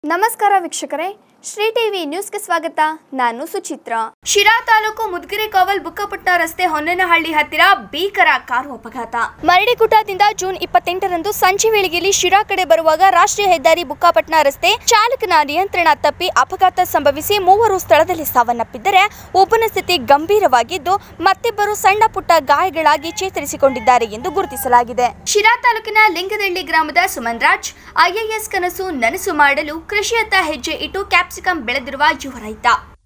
ನಮಸ್ಕಾರ ವೀಕ್ಷಕರೇ ಶ್ರೀ ಟಿವಿ ನ್ಯೂಸ್ಗೆ ಸ್ವಾಗತ ನಾನು ಸುಚಿತ್ರ ಶಿರಾ ತಾಲೂಕು ಮುದ್ಗಿರಿ ಕಾವಲ್ ಬುಕ್ಕಪಟ್ಟ ರಸ್ತೆ ಹೊನ್ನೇನಹಳ್ಳಿ ಹತ್ತಿರ ಭೀಕರ ಕಾರು ಅಪಘಾತ ಮರಡಿಗುಡ್ಡದಿಂದ ಜೂನ್ ಇಪ್ಪತ್ತೆಂಟರಂದು ಸಂಜೆ ವೇಳೆಯಲ್ಲಿ ಶಿರಾ ಕಡೆ ಬರುವಾಗ ರಾಷ್ಟ್ರೀಯ ಹೆದ್ದಾರಿ ಬುಕ್ಕಾಪಟ್ನ ರಸ್ತೆ ಚಾಲಕನ ನಿಯಂತ್ರಣ ತಪ್ಪಿ ಅಪಘಾತ ಸಂಭವಿಸಿ ಮೂವರು ಸ್ಥಳದಲ್ಲಿ ಸಾವನ್ನಪ್ಪಿದ್ದರೆ ಒಬ್ಬನ ಸ್ಥಿತಿ ಗಂಭೀರವಾಗಿದ್ದು ಮತ್ತಿಬ್ಬರು ಸಣ್ಣ ಪುಟ್ಟ ಗಾಯಗಳಾಗಿ ಚೇತರಿಸಿಕೊಂಡಿದ್ದಾರೆ ಎಂದು ಗುರುತಿಸಲಾಗಿದೆ ಶಿರಾ ತಾಲೂಕಿನ ಲಿಂಗದಳ್ಳಿ ಗ್ರಾಮದ ಸುಮನ್ ರಾಜ್ ಐಎಎಸ್ ಕನಸು ನನಸು ಮಾಡಲು ಕೃಷಿಯತ್ತ ಹೆಜ್ಜೆ ಇಟ್ಟು ಕ್ಯಾಪ್ಸಿಕಂ ಬೆಳೆದಿರುವ ಯುವ ರೈತ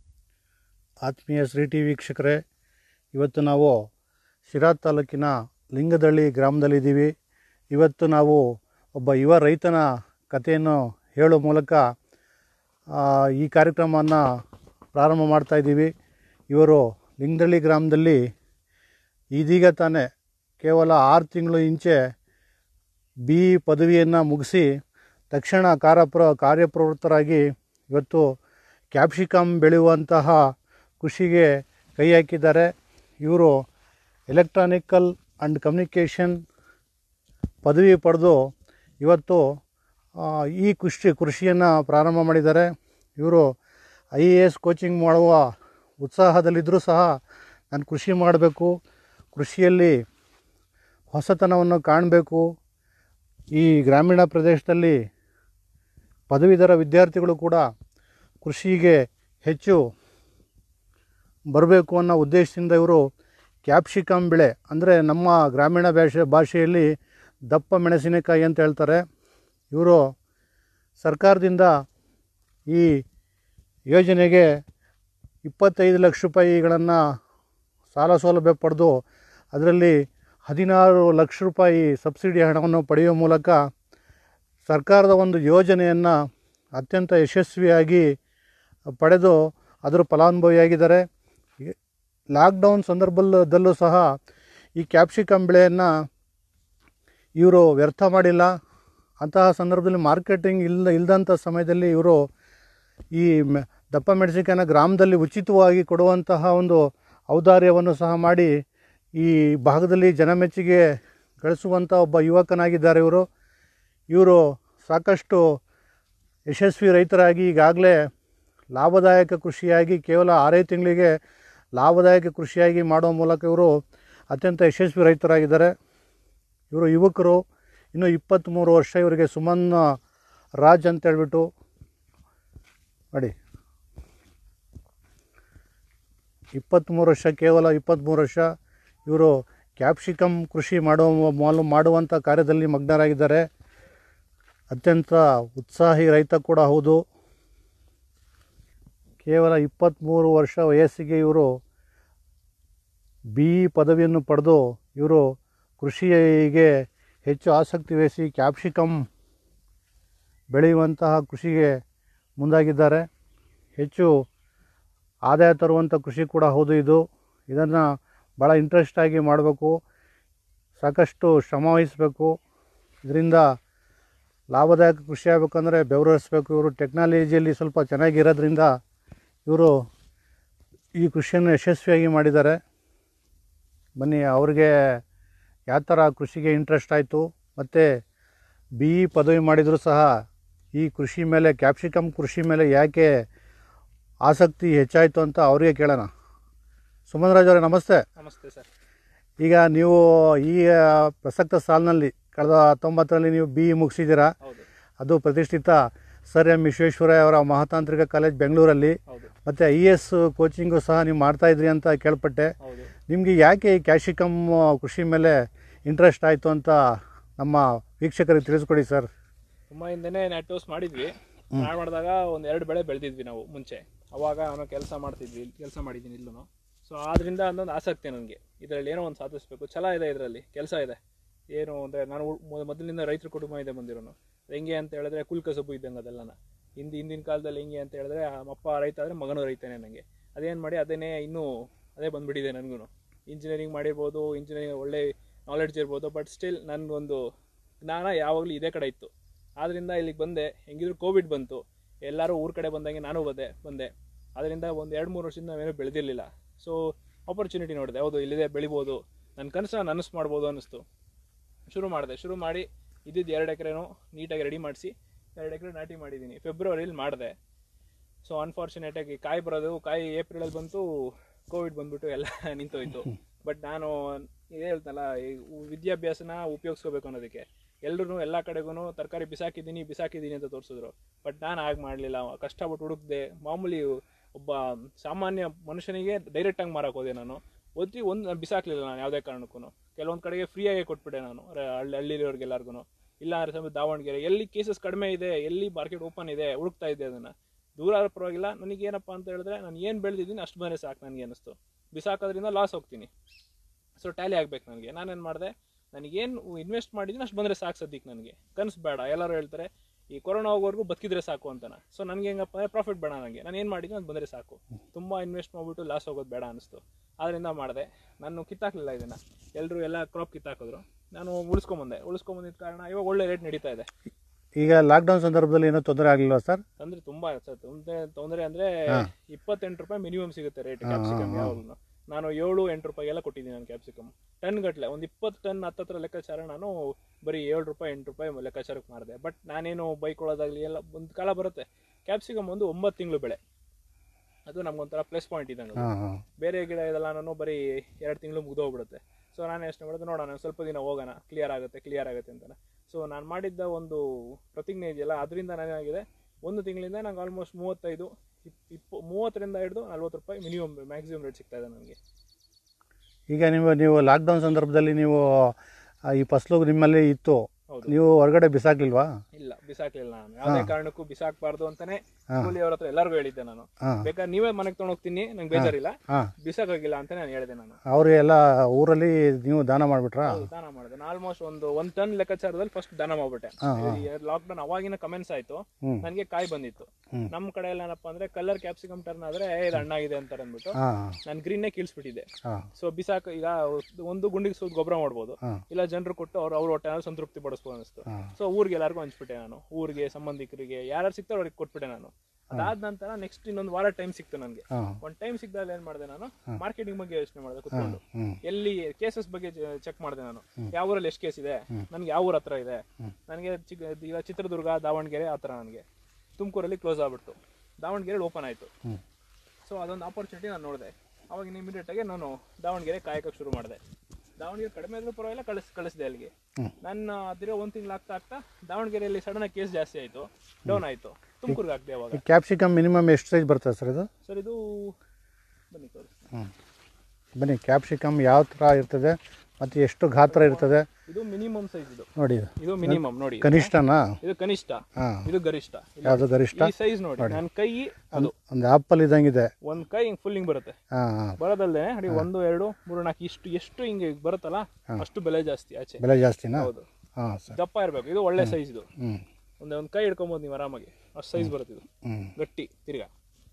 ಆತ್ಮೀಯ ಶ್ರೀ ಟಿ ವೀಕ್ಷಕರೇ ಇವತ್ತು ನಾವು ಶಿರಾ ತಾಲೂಕಿನ ಲಿಂಗದಳ್ಳಿ ಗ್ರಾಮದಲ್ಲಿದ್ದೀವಿ ಇವತ್ತು ನಾವು ಒಬ್ಬ ಯುವ ರೈತನ ಕಥೆಯನ್ನು ಹೇಳೋ ಮೂಲಕ ಆ, ಈ ಕಾರ್ಯಕ್ರಮವನ್ನು ಪ್ರಾರಂಭ ಮಾಡ್ತಾ ಇದ್ದೀವಿ ಇವರು ಲಿಂಗದಳ್ಳಿ ಗ್ರಾಮದಲ್ಲಿ ಇದೀಗ ತಾನೇ ಕೇವಲ ಆರು ತಿಂಗಳು ಇಂಚೆ ಬಿ ಇ ಪದವಿಯನ್ನು ಮುಗಿಸಿ ತಕ್ಷಣ ಕಾರ್ಯಪ್ರ ಕಾರ್ಯಪ್ರವೃತ್ತರಾಗಿ ಇವತ್ತು ಕ್ಯಾಪ್ಸಿಕಮ್ ಬೆಳೆಯುವಂತಹ ಕೃಷಿಗೆ ಕೈ ಹಾಕಿದ್ದಾರೆ ಇವರು ಎಲೆಕ್ಟ್ರಾನಿಕಲ್ ಆ್ಯಂಡ್ ಕಮ್ಯುನಿಕೇಷನ್ ಪದವಿ ಪಡೆದು ಇವತ್ತು ಆ, ಈ ಕೃಷಿ ಕೃಷಿಯನ್ನು ಪ್ರಾರಂಭ ಮಾಡಿದ್ದಾರೆ ಇವರು ಐ ಎ ಎಸ್ ಕೋಚಿಂಗ್ ಮಾಡುವ ಉತ್ಸಾಹದಲ್ಲಿದ್ದರೂ ಸಹ ನಾನು ಕೃಷಿ ಮಾಡಬೇಕು ಕೃಷಿಯಲ್ಲಿ ಹೊಸತನವನ್ನು ಕಾಣಬೇಕು ಈ ಗ್ರಾಮೀಣ ಪ್ರದೇಶದಲ್ಲಿ ಪದವೀಧರ ವಿದ್ಯಾರ್ಥಿಗಳು ಕೂಡ ಕೃಷಿಗೆ ಹೆಚ್ಚು ಬರಬೇಕು ಅನ್ನೋ ಉದ್ದೇಶದಿಂದ ಇವರು ಕ್ಯಾಪ್ಸಿಕಮ್ ಬೆಳೆ ಅಂದರೆ ನಮ್ಮ ಗ್ರಾಮೀಣ ಭಾಷೆ ಭಾಷೆಯಲ್ಲಿ ದಪ್ಪ ಮೆಣಸಿನಕಾಯಿ ಅಂತ ಹೇಳ್ತಾರೆ ಇವರು ಸರ್ಕಾರದಿಂದ ಈ ಯೋಜನೆಗೆ ಇಪ್ಪತ್ತೈದು ಲಕ್ಷ ರೂಪಾಯಿಗಳನ್ನು ಸಾಲ ಸೌಲಭ್ಯ ಪಡೆದು ಅದರಲ್ಲಿ ಹದಿನಾರು ಲಕ್ಷ ರೂಪಾಯಿ ಸಬ್ಸಿಡಿ ಹಣವನ್ನು ಪಡೆಯುವ ಮೂಲಕ ಸರ್ಕಾರದ ಒಂದು ಯೋಜನೆಯನ್ನು ಅತ್ಯಂತ ಯಶಸ್ವಿಯಾಗಿ ಪಡೆದು ಅದರ ಫಲಾನುಭವಿಯಾಗಿದ್ದಾರೆ ಈ ಲಾಕ್ಡೌನ್ ಸಂದರ್ಭದಲ್ಲೂ ಸಹ ಈ ಕ್ಯಾಪ್ಸಿಕಮ್ ಬೆಳೆಯನ್ನು ಇವರು ವ್ಯರ್ಥ ಮಾಡಿಲ್ಲ ಅಂತಹ ಸಂದರ್ಭದಲ್ಲಿ ಮಾರ್ಕೆಟಿಂಗ್ ಇಲ್ದ ಇಲ್ಲದಂಥ ಸಮಯದಲ್ಲಿ ಇವರು ಈ ಮ- ದಪ್ಪ ಮೆಣಸಿನಕಾಯಿನ ಗ್ರಾಮದಲ್ಲಿ ಉಚಿತವಾಗಿ ಕೊಡುವಂತಹ ಒಂದು ಔದಾರ್ಯವನ್ನು ಸಹ ಮಾಡಿ ಈ ಭಾಗದಲ್ಲಿ ಜನಮೆಚ್ಚುಗೆ ಗಳಿಸುವಂಥ ಒಬ್ಬ ಯುವಕನಾಗಿದ್ದಾರೆ ಇವರು ಇವರು ಸಾಕಷ್ಟು ಯಶಸ್ವಿ ರೈತರಾಗಿ ಈಗಾಗಲೇ ಲಾಭದಾಯಕ ಕೃಷಿಯಾಗಿ ಕೇವಲ ಆರೇ ತಿಂಗಳಿಗೆ ಲಾಭದಾಯಕ ಕೃಷಿಯಾಗಿ ಮಾಡುವ ಮೂಲಕ ಇವರು ಅತ್ಯಂತ ಯಶಸ್ವಿ ರೈತರಾಗಿದ್ದಾರೆ ಇವರು ಯುವಕರು ಇನ್ನು ಇಪ್ಪತ್ತ್ಮೂರು ವರ್ಷ ಇವರಿಗೆ ಸುಮನ್ ರಾಜ್ ಅಂತ ಹೇಳ್ಬಿಟ್ಟು ನೋಡಿ ಇಪ್ಪತ್ತ್ಮೂರು ವರ್ಷ ಕೇವಲ ಇಪ್ಪತ್ತ್ಮೂರು ವರ್ಷ ಇವರು ಕ್ಯಾಪ್ಸಿಕಮ್ ಕೃಷಿ ಮಾಡುವ ಮಾಲು ಮಾಡುವಂಥ ಕಾರ್ಯದಲ್ಲಿ ಮಗ್ನರಾಗಿದ್ದಾರೆ ಅತ್ಯಂತ ಉತ್ಸಾಹಿ ರೈತ ಕೂಡ ಹೌದು ಕೇವಲ ಇಪ್ಪತ್ತ್ಮೂರು ವರ್ಷ ವಯಸ್ಸಿಗೆ ಇವರು ಬಿ ಇ ಪದವಿಯನ್ನು ಪಡೆದು ಇವರು ಕೃಷಿಗೆ ಹೆಚ್ಚು ಆಸಕ್ತಿ ವಹಿಸಿ ಕ್ಯಾಪ್ಸಿಕಮ್ ಬೆಳೆಯುವಂತಹ ಕೃಷಿಗೆ ಮುಂದಾಗಿದ್ದಾರೆ ಹೆಚ್ಚು ಆದಾಯ ತರುವಂಥ ಕೃಷಿ ಕೂಡ ಹೌದು ಇದು ಇದನ್ನು ಭಾಳ ಇಂಟ್ರೆಸ್ಟಾಗಿ ಮಾಡಬೇಕು ಸಾಕಷ್ಟು ಶ್ರಮ ವಹಿಸಬೇಕು ಇದರಿಂದ ಲಾಭದಾಯಕ ಕೃಷಿ ಆಗಬೇಕಂದ್ರೆ ಬೆವರಿಸಬೇಕು ಇವರು ಟೆಕ್ನಾಲಜಿಯಲ್ಲಿ ಸ್ವಲ್ಪ ಚೆನ್ನಾಗಿರೋದ್ರಿಂದ ಇವರು ಈ ಕೃಷಿಯನ್ನು ಯಶಸ್ವಿಯಾಗಿ ಮಾಡಿದ್ದಾರೆ ಬನ್ನಿ ಅವ್ರಿಗೆ ಯಾವ ಥರ ಕೃಷಿಗೆ ಇಂಟ್ರೆಸ್ಟ್ ಆಯಿತು ಮತ್ತು ಬಿ ಇ ಪದವಿ ಮಾಡಿದರೂ ಸಹ ಈ ಕೃಷಿ ಮೇಲೆ ಕ್ಯಾಪ್ಸಿಕಮ್ ಕೃಷಿ ಮೇಲೆ ಯಾಕೆ ಆಸಕ್ತಿ ಹೆಚ್ಚಾಯಿತು ಅಂತ ಅವರಿಗೆ ಕೇಳೋಣ ಸುಮನ್ ರಾಜ್ ಅವರೇ ನಮಸ್ತೆ ನಮಸ್ತೆ ಸರ್ ಈಗ ನೀವು ಈ ಆ, ಪ್ರಸಕ್ತ ಸಾಲಿನಲ್ಲಿ ಕಳೆದ ಹತ್ತೊಂಬತ್ತರಲ್ಲಿ ನೀವು ಬಿ ಇ ಮುಗಿಸಿದ್ದೀರಾ ಹೌದು ಅದು ಪ್ರತಿಷ್ಠಿತ ಸರ್ ಎಂ ವಿಶ್ವೇಶ್ವರಯ್ಯ ಅವರ ಮಹಾತಾಂತ್ರಿಕ ಕಾಲೇಜ್ ಬೆಂಗಳೂರಲ್ಲಿ ಹೌದು ಮತ್ತು ಐ ಎಸ್ ಕೋಚಿಂಗು ಸಹ ನೀವು ಮಾಡ್ತಾ ಇದ್ರಿ ಅಂತ ಕೇಳ್ಪಟ್ಟೆ ಹೌದು ನಿಮಗೆ ಯಾಕೆ ಈ ಕ್ಯಾಶಿಕಮ್ ಕೃಷಿ ಮೇಲೆ ಇಂಟ್ರೆಸ್ಟ್ ಆಯಿತು ಅಂತ ನಮ್ಮ ವೀಕ್ಷಕರಿಗೆ ತಿಳಿಸ್ಕೊಡಿ ಸರ್ ತುಂಬ ಹಿಂದೆನೇ ನೆಟ್ಟೋಸ್ ಮಾಡಿದ್ವಿ ನಾಡ್ ಮಾಡಿದಾಗ ಒಂದು ಎರಡು ಬೆಳೆ ಬೆಳೆದಿದ್ವಿ ನಾವು ಮುಂಚೆ ಅವಾಗ ನಾನು ಕೆಲಸ ಮಾಡ್ತಿದ್ವಿ ಕೆಲಸ ಮಾಡಿದ್ದೀನಿ ಇಲ್ಲೂ ಸೊ ಆದ್ರಿಂದ ಒಂದೊಂದು ಆಸಕ್ತಿ ನನಗೆ ಇದರಲ್ಲಿ ಏನೋ ಒಂದು ಸಾಧಿಸಬೇಕು ಛಲ ಇದೆ ಇದರಲ್ಲಿ ಕೆಲಸ ಇದೆ ಏನು ಅಂದರೆ ನಾನು ಉ- ಮೊದ- ಮೊದಲಿನಿಂದ ರೈತರ ಕುಟುಂಬ ಇದೆ ಬಂದಿರೋನು ಹೆಂಗೆ ಅಂತ ಹೇಳಿದ್ರೆ ಕುಲ್ ಕಸಬು ಇದ್ದಂಗೆ ಅದೆಲ್ಲನ ಹಿಂದಿ ಹಿಂದಿನ ಕಾಲದಲ್ಲಿ ಹೆಂಗೆ ಅಂತ ಹೇಳಿದ್ರೆ ಅಪ್ಪ ರೈತ ಆದರೆ ಮಗನೂ ರೈತನೇ ನನಗೆ ಅದೇನು ಮಾಡಿ ಅದನ್ನೇ ಇನ್ನೂ ಅದೇ ಬಂದ್ಬಿಟ್ಟಿದೆ ನನಗೂ ಇಂಜಿನಿಯರಿಂಗ್ ಮಾಡಿರ್ಬೋದು ಇಂಜಿನಿಯರಿಂಗ್ ಒಳ್ಳೆ ನಾಲೆಡ್ಜ್ ಇರ್ಬೋದು ಬಟ್ ಸ್ಟಿಲ್ ನನಗೊಂದು ಜ್ಞಾನ ಯಾವಾಗಲೂ ಇದೇ ಕಡೆ ಇತ್ತು ಆದ್ದರಿಂದ ಇಲ್ಲಿಗೆ ಬಂದೆ ಹೆಂಗಿದ್ರು ಕೋವಿಡ್ ಬಂತು ಎಲ್ಲರೂ ಊರ ಕಡೆ ಬಂದಂಗೆ ನಾನು ಬಂದೆ ಬಂದೆ ಅದರಿಂದ ಒಂದು ಎರಡು ಮೂರು ವರ್ಷದಿಂದ ನಾವೇನು ಬೆಳೆದಿರಲಿಲ್ಲ ಸೊ ಆಪರ್ಚುನಿಟಿ ನೋಡಿದೆ ಹೌದು ಇಲ್ಲಿದೆ ಬೆಳಿಬೋದು ನನ್ನ ಕನಸನ್ನ ನನಸು ಮಾಡ್ಬೋದು ಅನ್ನಿಸ್ತು ಶುರು ಮಾಡಿದೆ ಶುರು ಮಾಡಿ ಇದ್ದಿದ್ದು ಎರಡು ಎಕರೆನೂ ನೀಟಾಗಿ ರೆಡಿ ಮಾಡಿಸಿ ಎರಡು ಎಕರೆ ನಾಟಿ ಮಾಡಿದ್ದೀನಿ ಫೆಬ್ರವರಿಲಿ ಮಾಡಿದೆ ಸೊ ಅನ್ಫಾರ್ಚುನೇಟ್ ಆಗಿ ಕಾಯಿ ಬರೋದು ಕಾಯಿ ಏಪ್ರಿಲಲ್ಲಿ ಬಂತು ಕೋವಿಡ್ ಬಂದ್ಬಿಟ್ಟು ಎಲ್ಲ ನಿಂತೋಯ್ತು ಬಟ್ ನಾನು ಇದೇ ಹೇಳ್ತಲ್ಲ ಈ ವಿದ್ಯಾಭ್ಯಾಸನ ಉಪಯೋಗಿಸ್ಕೋಬೇಕು ಅನ್ನೋದಕ್ಕೆ ಎಲ್ರು ಎಲ್ಲ ಕಡೆಗೂ ತರಕಾರಿ ಬಿಸಾಕಿದ್ದೀನಿ ಬಿಸಾಕಿದ್ದೀನಿ ಅಂತ ತೋರಿಸಿದ್ರು ಬಟ್ ನಾನು ಹಾಗೆ ಮಾಡಲಿಲ್ಲ ಕಷ್ಟಪಟ್ಟು ಹುಡುಕ್ದೆ ಮಾಮೂಲಿ ಒಬ್ಬ ಸಾಮಾನ್ಯ ಮನುಷ್ಯನಿಗೆ ಡೈರೆಕ್ಟಾಗಿ ಮಾರಕ್ಕೆ ಹೋದೆ ನಾನು ಒತ್ತಿ ಒಂದು ಬಿಸಾಕ್ಲಿಲ್ಲ ನಾನು ಯಾವುದೇ ಕಾರಣಕ್ಕೂ ಕೆಲವೊಂದು ಕಡೆಗೆ ಫ್ರೀಯಾಗಿ ಕೊಟ್ಬಿಟ್ಟೆ ನಾನು ರ- ಹಳ್ಳಿ ಹಳ್ಳಿಲಿರೋರ್ಗೆಲ್ಲರಿಗೂ ಇಲ್ಲ ಅಂದ್ರೆ ಸಮಯ ದಾವಣಗೆರೆ ಎಲ್ಲಿ ಕೇಸಸ್ ಕಡಿಮೆ ಇದೆ ಎಲ್ಲಿ ಮಾರ್ಕೆಟ್ ಓಪನ್ ಇದೆ ಹುಡುಕ್ತಾ ಇದ್ದೆ ಅದನ್ನು ದೂರ ಆದ್ರೂ ಪರವಾಗಿಲ್ಲ ನನಗೇನಪ್ಪ ಅಂತ ಹೇಳಿದ್ರೆ ನಾನು ಏನು ಬೆಳೆದಿದ್ದೀನಿ ಅಷ್ಟು ಬಂದರೆ ಸಾಕು ನನಗೆ ಅನ್ನಿಸ್ತು ಬಿಸಾಕೋದ್ರಿಂದ ಲಾಸ್ ಹೋಗ್ತೀನಿ ಸೊ ಟ್ಯಾಲಿ ಆಗ್ಬೇಕು ನನಗೆ ನಾನೇನು ಮಾಡಿದೆ ನನಗೇನು ಇನ್ವೆಸ್ಟ್ ಮಾಡಿದ್ದೀನಿ ಅಷ್ಟು ಬಂದರೆ ಸಾಕು ಸದ್ಯಕ್ಕೆ ನನಗೆ ಕನಸು ಬೇಡ ಎಲ್ಲರೂ ಹೇಳ್ತಾರೆ ಈ ಕೊರೋನಾ ಹೋಗೋವರೆಗೂ ಬದುಕಿದ್ರೆ ಸಾಕು ಅಂತಾನೆ ಸೊ ನನಗೆ ಹೆಂಗಪ್ಪ ಅಂದರೆ ಪ್ರಾಫಿಟ್ ಬೇಡ ನನಗೆ ನಾನು ಏನು ಮಾಡಿದ್ದೀನಿ ಅದು ಬಂದರೆ ಸಾಕು ತುಂಬ ಇನ್ವೆಸ್ಟ್ ಮಾಡಿಬಿಟ್ಟು ಲಾಸ್ ಹೋಗೋದು ಬೇಡ ಅನಿಸ್ತು ಅದರಿಂದ ಮಾಡಿದೆ ನಾನು ಕಿತ್ತಾಕಲಿಲ್ಲ ಇದನ್ನು ಎಲ್ಲರೂ ಎಲ್ಲ ಕ್ರಾಪ್ ಕಿತ್ತಾಕಿದ್ರು ನಾನು ಉಳಿಸ್ಕೊಂಬಂದೆ ಉಳಿಸ್ಕೊಂಬಂದಿದ್ದ ಕಾರಣ ಇವಾಗ ಒಳ್ಳೆ ರೇಟ್ ನಡೀತಾ ಇದೆ ಈಗ ಲಾಕ್ಡೌನ್ ಸಂದರ್ಭದಲ್ಲಿ ಏನೂ ತೊಂದರೆ ಆಗಲಿಲ್ವಾ ಸರ್ ಅಂದ್ರೆ ತುಂಬಾ ಸರ್ ತೊಂದರೆ ತೊಂದರೆ ಅಂದ್ರೆ ಇಪ್ಪತ್ತೆಂಟು ರೂಪಾಯಿ ಮಿನಿಮಮ್ ಸಿಗುತ್ತೆ ರೇಟ್ ಕ್ಯಾಪ್ಸಿಕಮ್ ಯಾವಾಗಲೂ ನಾನು ಏಳು ಎಂಟು ರೂಪಾಯಿಗೆಲ್ಲ ಕೊಟ್ಟಿದ್ದೀನಿ ನಾನು ಕ್ಯಾಪ್ಸಿಕಮ್ ಟನ್ ಗಟ್ಟಲೆ ಒಂದು ಇಪ್ಪತ್ತು ಟನ್ ಹತ್ತತ್ರ ಲೆಕ್ಕಾಚಾರ ನಾನು ಬರೀ ಏಳು ರೂಪಾಯಿ ಎಂಟು ರೂಪಾಯಿ ಲೆಕ್ಕಾಚಾರಕ್ಕೆ ಮಾರಿದೆ ಬಟ್ ನಾನೇನು ಬೈಕೊಳ್ಳೋದಾಗ್ಲಿ ಎಲ್ಲ ಒಂದು ಕಾಲ ಬರುತ್ತೆ ಕ್ಯಾಪ್ಸಿಕಮ್ ಒಂದು ಒಂಬತ್ತು ತಿಂಗಳು ಬೆಳೆ ಅದು ನಮ್ಗೊಂಥರ ಪ್ಲಸ್ ಪಾಯಿಂಟ್ ಇದ್ದಂಗೆ ಅದು. ಹಾಂ ಹಾಂ ಬೇರೆ ಗಿಡ ಇದೆಲ್ಲ ನಾನು ಬರೀ ಎರಡು ತಿಂಗಳು ಮುಗಿದೋಗ್ಬಿಡುತ್ತೆ ಸೊ ನಾನು ಯೋಚನೆ ಮಾಡಿದೆ ನೋಡೋಣ ಒಂದ್ ಸ್ವಲ್ಪ ದಿನ ಹೋಗೋಣ ಕ್ಲಿಯರ್ ಆಗುತ್ತೆ ಕ್ಲಿಯರ್ ಆಗುತ್ತೆ ಅಂತ ಸೊ ನಾನು ಮಾಡಿದ್ದ ಒಂದು ಪ್ರತಿಜ್ಞೆ ಇದೆಯಲ್ಲ ಅದರಿಂದ ನನಗಾಗಿದೆ ಒಂದು ತಿಂಗಳಿಂದ ನಂಗೆ ಆಲ್ಮೋಸ್ಟ್ ಮೂವತ್ತೈದು ಇಪ್ ಇಪ್ಪ ಮೂವತ್ತರಿಂದ ಹಿಡಿದು ನಲ್ವತ್ತು ರೂಪಾಯಿ ಮಿನಿಮಮ್ ಮ್ಯಾಕ್ಸಿಮಮ್ ರೇಟ್ ಸಿಗ್ತಾ ಇದೆ ನನಗೆ ಈಗ ನೀವು ನೀವು ಲಾಕ್ಡೌನ್ ಸಂದರ್ಭದಲ್ಲಿ ನೀವು ಆ, ಈ ಫಸಲು ನಿಮ್ಮಲ್ಲಿ ಇತ್ತು ಹೌದು ನೀವು ಹೊರಗಡೆ ಬಿಸಾಕ್ಲಿಲ್ವಾ ಇಲ್ಲ ಬಿಸಾಕ್ಲಿಲ್ಲ ನಾನು ಯಾವುದೇ ಕಾರಣಕ್ಕೂ ಬಿಸಾಕ್ಬಾರ್ದು ಅಂತಾನೆ ಹಾ. ಕೂಲಿ ಅವ್ರ ಹತ್ರ ಎಲ್ಲರಿಗೂ ಹೇಳಿದ್ದೆ ನಾನು ಹಾಂ ಬೇಕಾದ್ರೆ ನೀವೇ ಮನೆಗೆ ತೊಗೊಂಡು ಹೋಗ್ತೀನಿ ನಂಗೆ ಬೇಜಾರಿಲ್ಲ ಹಾಂ ಬಿಸಾಕಾಗಿಲ್ಲ ಅಂತ ನಾನು ಹೇಳಿದೆ ನಾನು ಅವರು ಎಲ್ಲ ಊರಲ್ಲಿ ನೀವು ದಾನ ಮಾಡಿಬಿಟ್ರಾ ಹೌದು, ದಾನ ಮಾಡಿದೆ ಆಲ್ಮೋಸ್ಟ್ ಒಂದು ಒಂದ್ ಟನ್ ಲೆಕ್ಕಾಚಾರದಲ್ಲಿ ಫಸ್ಟ್ ದಾನ ಮಾಡ್ಬಿಟ್ಟೆ ಲಾಕ್ಡೌನ್ ಅವಾಗಿನ ಕಮೆಂಟ್ಸ್ ಆಯ್ತು ಹ್ಮ್. ನನಗೆ ಕಾಯಿ ಬಂದಿತ್ತು ಹ್ಮ್. ನಮ್ಮ ಕಡೆ ಎಲ್ಲ ಏನಪ್ಪಾ ಅಂದ್ರೆ ಕಲರ್ ಕ್ಯಾಪ್ಸಿಕಮ್ ಟರ್ನ್ ಆದ್ರೆ ಏ, ಇದು ಹಣ್ಣಾಗಿದೆ ಅಂತಾರೆ ಅಂದ್ಬಿಟ್ಟು ಹಾಂ ನಾನು ಗ್ರೀನ್ನೇ ಕೀಳ್ಸ್ಬಿಟ್ಟಿದ್ದೆ ಹಾಂ ಸೊ ಬಿಸಾಕ ಈಗ ಒಂದು ಗುಂಡಿಗೆ ಸುತ್ತ ಗೊಬ್ಬರ ಮಾಡ್ಬೋದು ಹಾಂ ಇಲ್ಲ ಜನರು ಕೊಟ್ಟು ಅವ್ರು ಅವ್ರ ಹೊಟ್ಟೆ ಸಂತೃಪ್ತಿ ಪಡಿಸ್ಬೋದು ಅನಿಸ್ತು ಹಾಂ ಸೊ ಊರಿಗೆ ಎಲ್ಲರಿಗೂ ಹಂಚ್ಬಿಟ್ಟೆ ನಾನು ಊರಿಗೆ ಸಂಬಂಧಿಕರಿಗೆ ಯಾರು ಸಿಗ್ತಾರೋ ಅವ್ರಿಗೆ ಕೊಟ್ಬಿಟ್ಟೆ ನಾನು ಅದಾದ ನಂತರ ನೆಕ್ಸ್ಟ್ ಇನ್ನೊಂದು ವಾರ ಟೈಮ್ ಸಿಕ್ತು ನನಗೆ ಹಾಂ ಒಂದು ಟೈಮ್ ಸಿಗ್ದಾಗ ಏನ್ ಮಾಡಿದೆ ನಾನು ಮಾರ್ಕೆಟಿಂಗ್ ಬಗ್ಗೆ ಯೋಚನೆ ಮಾಡಿದೆ ಕುತ್ಕೊಂಡು ಹ್ಞೂ ಎಲ್ಲಿ ಕೇಸಸ್ ಬಗ್ಗೆ ಚೆಕ್ ಮಾಡಿದೆ ನಾನು ಯಾವ ಊರಲ್ಲಿ ಎಷ್ಟು ಕೇಸ್ ಇದೆ ನನಗೆ ಯಾವ ಊರ ಹತ್ರ ಇದೆ ನನಗೆ ಚಿಕ್ಕ ಈಗ ಚಿತ್ರದುರ್ಗ ದಾವಣಗೆರೆ ಆ ಥರ ನನಗೆ ತುಮಕೂರಲ್ಲಿ ಕ್ಲೋಸ್ ಆಗ್ಬಿಡ್ತು ದಾವಣಗೆರೆ ಓಪನ್ ಆಯಿತು ಹ್ಞೂ ಸೊ ಅದೊಂದು ಆಪರ್ಚುನಿಟಿ ನಾನು ನೋಡಿದೆ ಅವಾಗ ಇಮಿಡಿಯೇಟಾಗಿ ನಾನು ದಾವಣಗೆರೆ ಕಾಯಕಕ್ಕೆ ಶುರು ಮಾಡಿದೆ ದಾವಣಗೆರೆ ಕಡಿಮೆ ಆದ್ರೂ ಪರವಾಗಿಲ್ಲ ಕಳಿಸ್ ಕಳಿಸಿದೆ ಅಲ್ಲಿಗೆ ಹ್ಮ್. ನನ್ನ ಅದಿರೋ ಒಂದು ತಿಂಗಳು ಆಗ್ತಾ ಆಗ್ತಾ ದಾವಣಗೆರೆಯಲ್ಲಿ ಸಡನ್ ಕೇಸ್ ಜಾಸ್ತಿ ಆಯಿತು ಡೌನ್ ಆಯಿತು ತುಮಕೂರಿಗೆ ಹಾಕ್ದೆ ಅವಾಗ ಈ ಕ್ಯಾಪ್ಸಿಕಮ್ ಮಿನಿಮಮ್ ಎಷ್ಟು ಸೈಜ್ ಬರ್ತದೆ ಸರ್ ಇದು ಸರ್ ಇದು ಬನ್ನಿ ತೋರಿಸಿ ಹ್ಞೂ ಬನ್ನಿ ಕ್ಯಾಪ್ಸಿಕಮ್ ಯಾವ ಥರ ಇರ್ತದೆ ಮತ್ತು ಎಷ್ಟು ಗಾತ್ರ ಇರ್ತದೆ ಇದು ಮಿನಿಮಮ್ ಸೈಜ್ ಇದು ನೋಡಿ ಇದು ಇದು ಮಿನಿಮಮ್ ನೋಡಿ ಕನಿಷ್ಠನಾ ಇದು ಕನಿಷ್ಠ ಹಾಂ ಇದು ಗರಿಷ್ಠ ಇಲ್ಲ, ಯಾವುದು ಗರಿಷ್ಠ ಈ ಸೈಜ್ ನೋಡಿ ನನ್ನ ಕೈ ಅದು ಒಂದು ಆ್ಯಪಲ್ ಇದ್ದಂಗಿದೆ ಒಂದ್ ಕೈ ಹಿಂಗ್ ಫುಲ್ ಹಿಂಗ್ ಬರುತ್ತೆ ಹಾಂ ಹಾಂ ಬರೋದಲ್ಲದೆ ನೋಡಿ ಒಂದು ಎರಡು ಮೂರು ನಾಲ್ಕು ಇಷ್ಟು ಎಷ್ಟು ಹಿಂಗೆ ಬರುತ್ತಲ್ಲ ಅಷ್ಟು ಬೆಲೆ ಜಾಸ್ತಿ ಆಚೆ ಬೆಲೆ ಜಾಸ್ತಿನಾ ಹೌದು ಹಾಂ ಸರ್ ದಪ್ಪ ಇರಬೇಕು ಇದು ಒಳ್ಳೆ ಸೈಜ್ ಇದು ಹ್ಞೂ ಒಂದೇ ಒಂದು ಕೈ ಹಿಡ್ಕೊಬೋದು ನೀವು ಆರಾಮಾಗಿ ಅಷ್ಟು ಸೈಜ್ ಬರುತ್ತೆ ಇದು ಹ್ಞೂ ಗಟ್ಟಿ ತಿರ್ಗಾ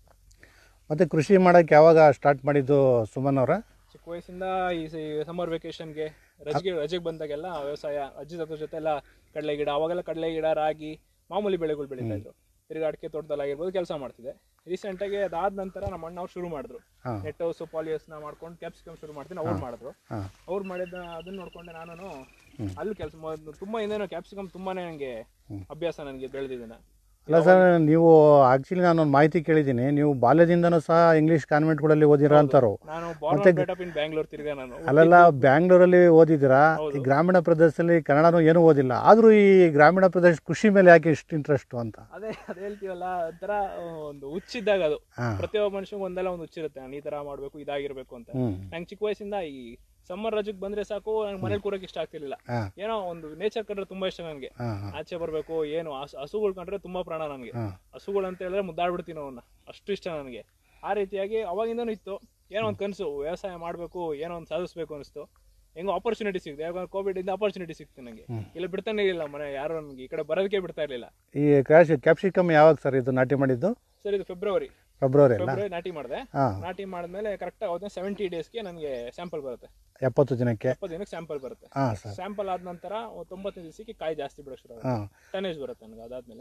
ಮತ್ತು ಕೃಷಿ ಮಾಡೋಕ್ಕೆ ಯಾವಾಗ ಸ್ಟಾರ್ಟ್ ಮಾಡಿದ್ದು ಸುಮನ್ ಅವರ ಚಿಕ್ಕ ವಯಸ್ಸಿಂದ ಈ ಸಮ್ಮರ್ ವೆಕೇಶನ್ಗೆ ರಜೆಗೆ ರಜೆಗೆ ಬಂದಾಗೆಲ್ಲ ವ್ಯವಸಾಯ ಅಜ್ಜಿ ತಾತ ಜೊತೆ ಎಲ್ಲ ಕಡಲೆ ಗಿಡ ಅವಾಗೆಲ್ಲ ಕಡಲೆ ಗಿಡ ರಾಗಿ ಮಾಮೂಲಿ ಬೆಳೆಗಳು ಬೆಳೀತಾ ಇದ್ರು ತಿರ್ಗಾ ಅಡಿಕೆ ತೋಟದಲ್ಲಾಗಿರ್ಬೋದು ಕೆಲಸ ಮಾಡ್ತಿದ್ದೆ ರೀಸೆಂಟಾಗಿ ಅದಾದ ನಂತರ ನಮ್ಮ ಅಣ್ಣ ಅವ್ರು ಶುರು ಮಾಡಿದ್ರು ಹಾಂ ನೆಟ್ ಹೌಸ್ ಪಾಲಿಯಸ್ನ ಮಾಡ್ಕೊಂಡು ಕ್ಯಾಪ್ಸಿಕಮ್ ಶುರು ಮಾಡ್ತೀನಿ ಅವ್ರು ಮಾಡಿದ್ರು ಹಾಂ ಅವ್ರು ಮಾಡಿದ ಅದನ್ನ ನೋಡ್ಕೊಂಡೆ ನಾನು ಅಲ್ಲೂ ಕೆಲಸ ತುಂಬಾ ಹಿಂದೇನೋ ಕ್ಯಾಪ್ಸಿಕಮ್ ತುಂಬಾನೇ ನನಗೆ ಅಭ್ಯಾಸ ನನಗೆ ಬೆಳೆದಿದ್ದೇನೆ ಅಲ್ಲ ಸರ್ ನೀವು ಆ್ಯಕ್ಚುಲಿ ನಾನೊಂದು ಮಾಹಿತಿ ಕೇಳಿದ್ದೀನಿ ನೀವು ಬಾಲ್ಯದಿಂದನೂ ಸಹ ಇಂಗ್ಲೀಷ್ ಕಾನ್ವೆಂಟ್ಗಳಲ್ಲಿ ಓದಿರೋ ಅಂತಾರು ನಾನು ಬಾರ್ನ್ ಬೆಟಪ್ ಇನ್ ಬ್ಯಾಂಗ್ಳೂರ್ ತಿರ್ಗಾ ನಾನು ಅಲ್ಲೆಲ್ಲ ಬ್ಯಾಂಗ್ಳೂರಲ್ಲಿ ಓದಿದ್ದೀರಾ ಈ ಗ್ರಾಮೀಣ ಪ್ರದೇಶದಲ್ಲಿ ಕನ್ನಡನೂ ಏನೂ ಓದಿಲ್ಲ ಆದರೂ ಈ ಗ್ರಾಮೀಣ ಪ್ರದೇಶ ಕೃಷಿ ಮೇಲೆ ಯಾಕೆ ಇಷ್ಟು ಇಂಟ್ರೆಸ್ಟು ಅಂತ ಅದೇ ಅದ್ ಹೇಳ್ತೀವಲ್ಲ ಒಂಥರ ಒಂದು ಹುಚ್ಚಿದ್ದಾಗ ಅದು ಹಾಂ ಪ್ರತಿಯೊಬ್ಬ ಮನುಷ್ಯನಿಗೆ ಒಂದಲ್ಲ ಒಂದು ಹುಚ್ಚಿರುತ್ತೆ ನಾನು ಈ ತರ ಮಾಡ್ಬೇಕು ಇದಾಗಿರ್ಬೇಕು ಅಂತ ಹ್ಞೂ ನಂಗೆ ಚಿಕ್ಕ ವಯಸ್ಸಿಂದ ಈ ಸಮ್ಮರ್ ರಜೆಗೆ ಬಂದ್ರೆ ಸಾಕು ನಂಗೆ ಮನೇಲಿ ಕೂರಕ್ಕೆ ಇಷ್ಟ ಆಗ್ತಿರ್ಲಿಲ್ಲ ಹಾಂ ಏನೋ ಒಂದು ನೇಚರ್ ಕಂಡ್ರೆ ತುಂಬಾ ಇಷ್ಟ ನನಗೆ ಹಾಂ ಹಾಂ ಆಚೆ ಬರಬೇಕು ಏನು ಹಸು ಹಸುಗಳು ಕಂಡ್ರೆ ತುಂಬಾ ಪ್ರಾಣ ನನಗೆ ಹಾಂ ಹಸುಗಳು ಅಂತ ಹೇಳಿದ್ರೆ ಮುದ್ದಾಡ್ಬಿಡ್ತೀನಿ ಅವನ್ನ ಅಷ್ಟು ಇಷ್ಟ ನನಗೆ ಆ ರೀತಿಯಾಗಿ ಅವಾಗಿಂದನೂ ಇತ್ತು ಏನೋ ಒಂದು ಕನಸು ವ್ಯವಸಾಯ ಮಾಡಬೇಕು ಏನೋ ಒಂದು ಸಾಧಿಸ್ಬೇಕು ಅನಿಸ್ತು ಹೆಂಗೋ ಆಪರ್ಚುನಿಟಿ ಸಿಕ್ತು ಯಾಕಂದ್ರೆ ಕೋವಿಡ್ ಇಂದ ಆಪರ್ಚುನಿಟಿ ಸಿಕ್ತು ನನಗೆ ಇಲ್ಲ ಬಿಡ್ತಾನೆ ಇರಲಿಲ್ಲ ಮನೆ ಯಾರು ನನಗೆ ಈ ಕಡೆ ಬರೋದಕ್ಕೆ ಬಿಡ್ತಾ ಇರಲಿಲ್ಲ ಈ ಕ್ಯಾಶ್ ಕ್ಯಾಪ್ಸಿಕಮ್ ಯಾವಾಗ ಸರ್ ಇದು ನಾಟಿ ಮಾಡಿದ್ದು ಸರ್ ಇದು ಫೆಬ್ರವರಿ ಫೆಬ್ರವರಿ ಅಲ್ಲ ಫೆಬ್ರವರಿ ನಾಟಿ ಮಾಡಿದೆ ಹಾಂ ನಾಟಿ ಮಾಡಿದ್ಮೇಲೆ ಕರೆಕ್ಟ್ ಅವತ್ತೇ ಸೆವೆಂಟಿ ಡೇಸ್ಗೆ ನನಗೆ ಸ್ಯಾಂಪಲ್ ಬರುತ್ತೆ ಎಪ್ಪತ್ತು ದಿನಕ್ಕೆ ಇಪ್ಪತ್ತು ದಿನಕ್ಕೆ ಸ್ಯಾಂಪಲ್ ಬರುತ್ತೆ ಹಾಂ ಸರ್ ಸ್ಯಾಂಪಲ್ ಆದ ನಂತರ ತೊಂಬತ್ತೈದು ದಿವಸಕ್ಕೆ ಕಾಯಿ ಜಾಸ್ತಿ ಬಿಡೋ ಶುರು ಹಾಂ ಟನೇಜ್ ಬರುತ್ತೆ ನನಗೆ ಅದಾದ್ಮೇಲೆ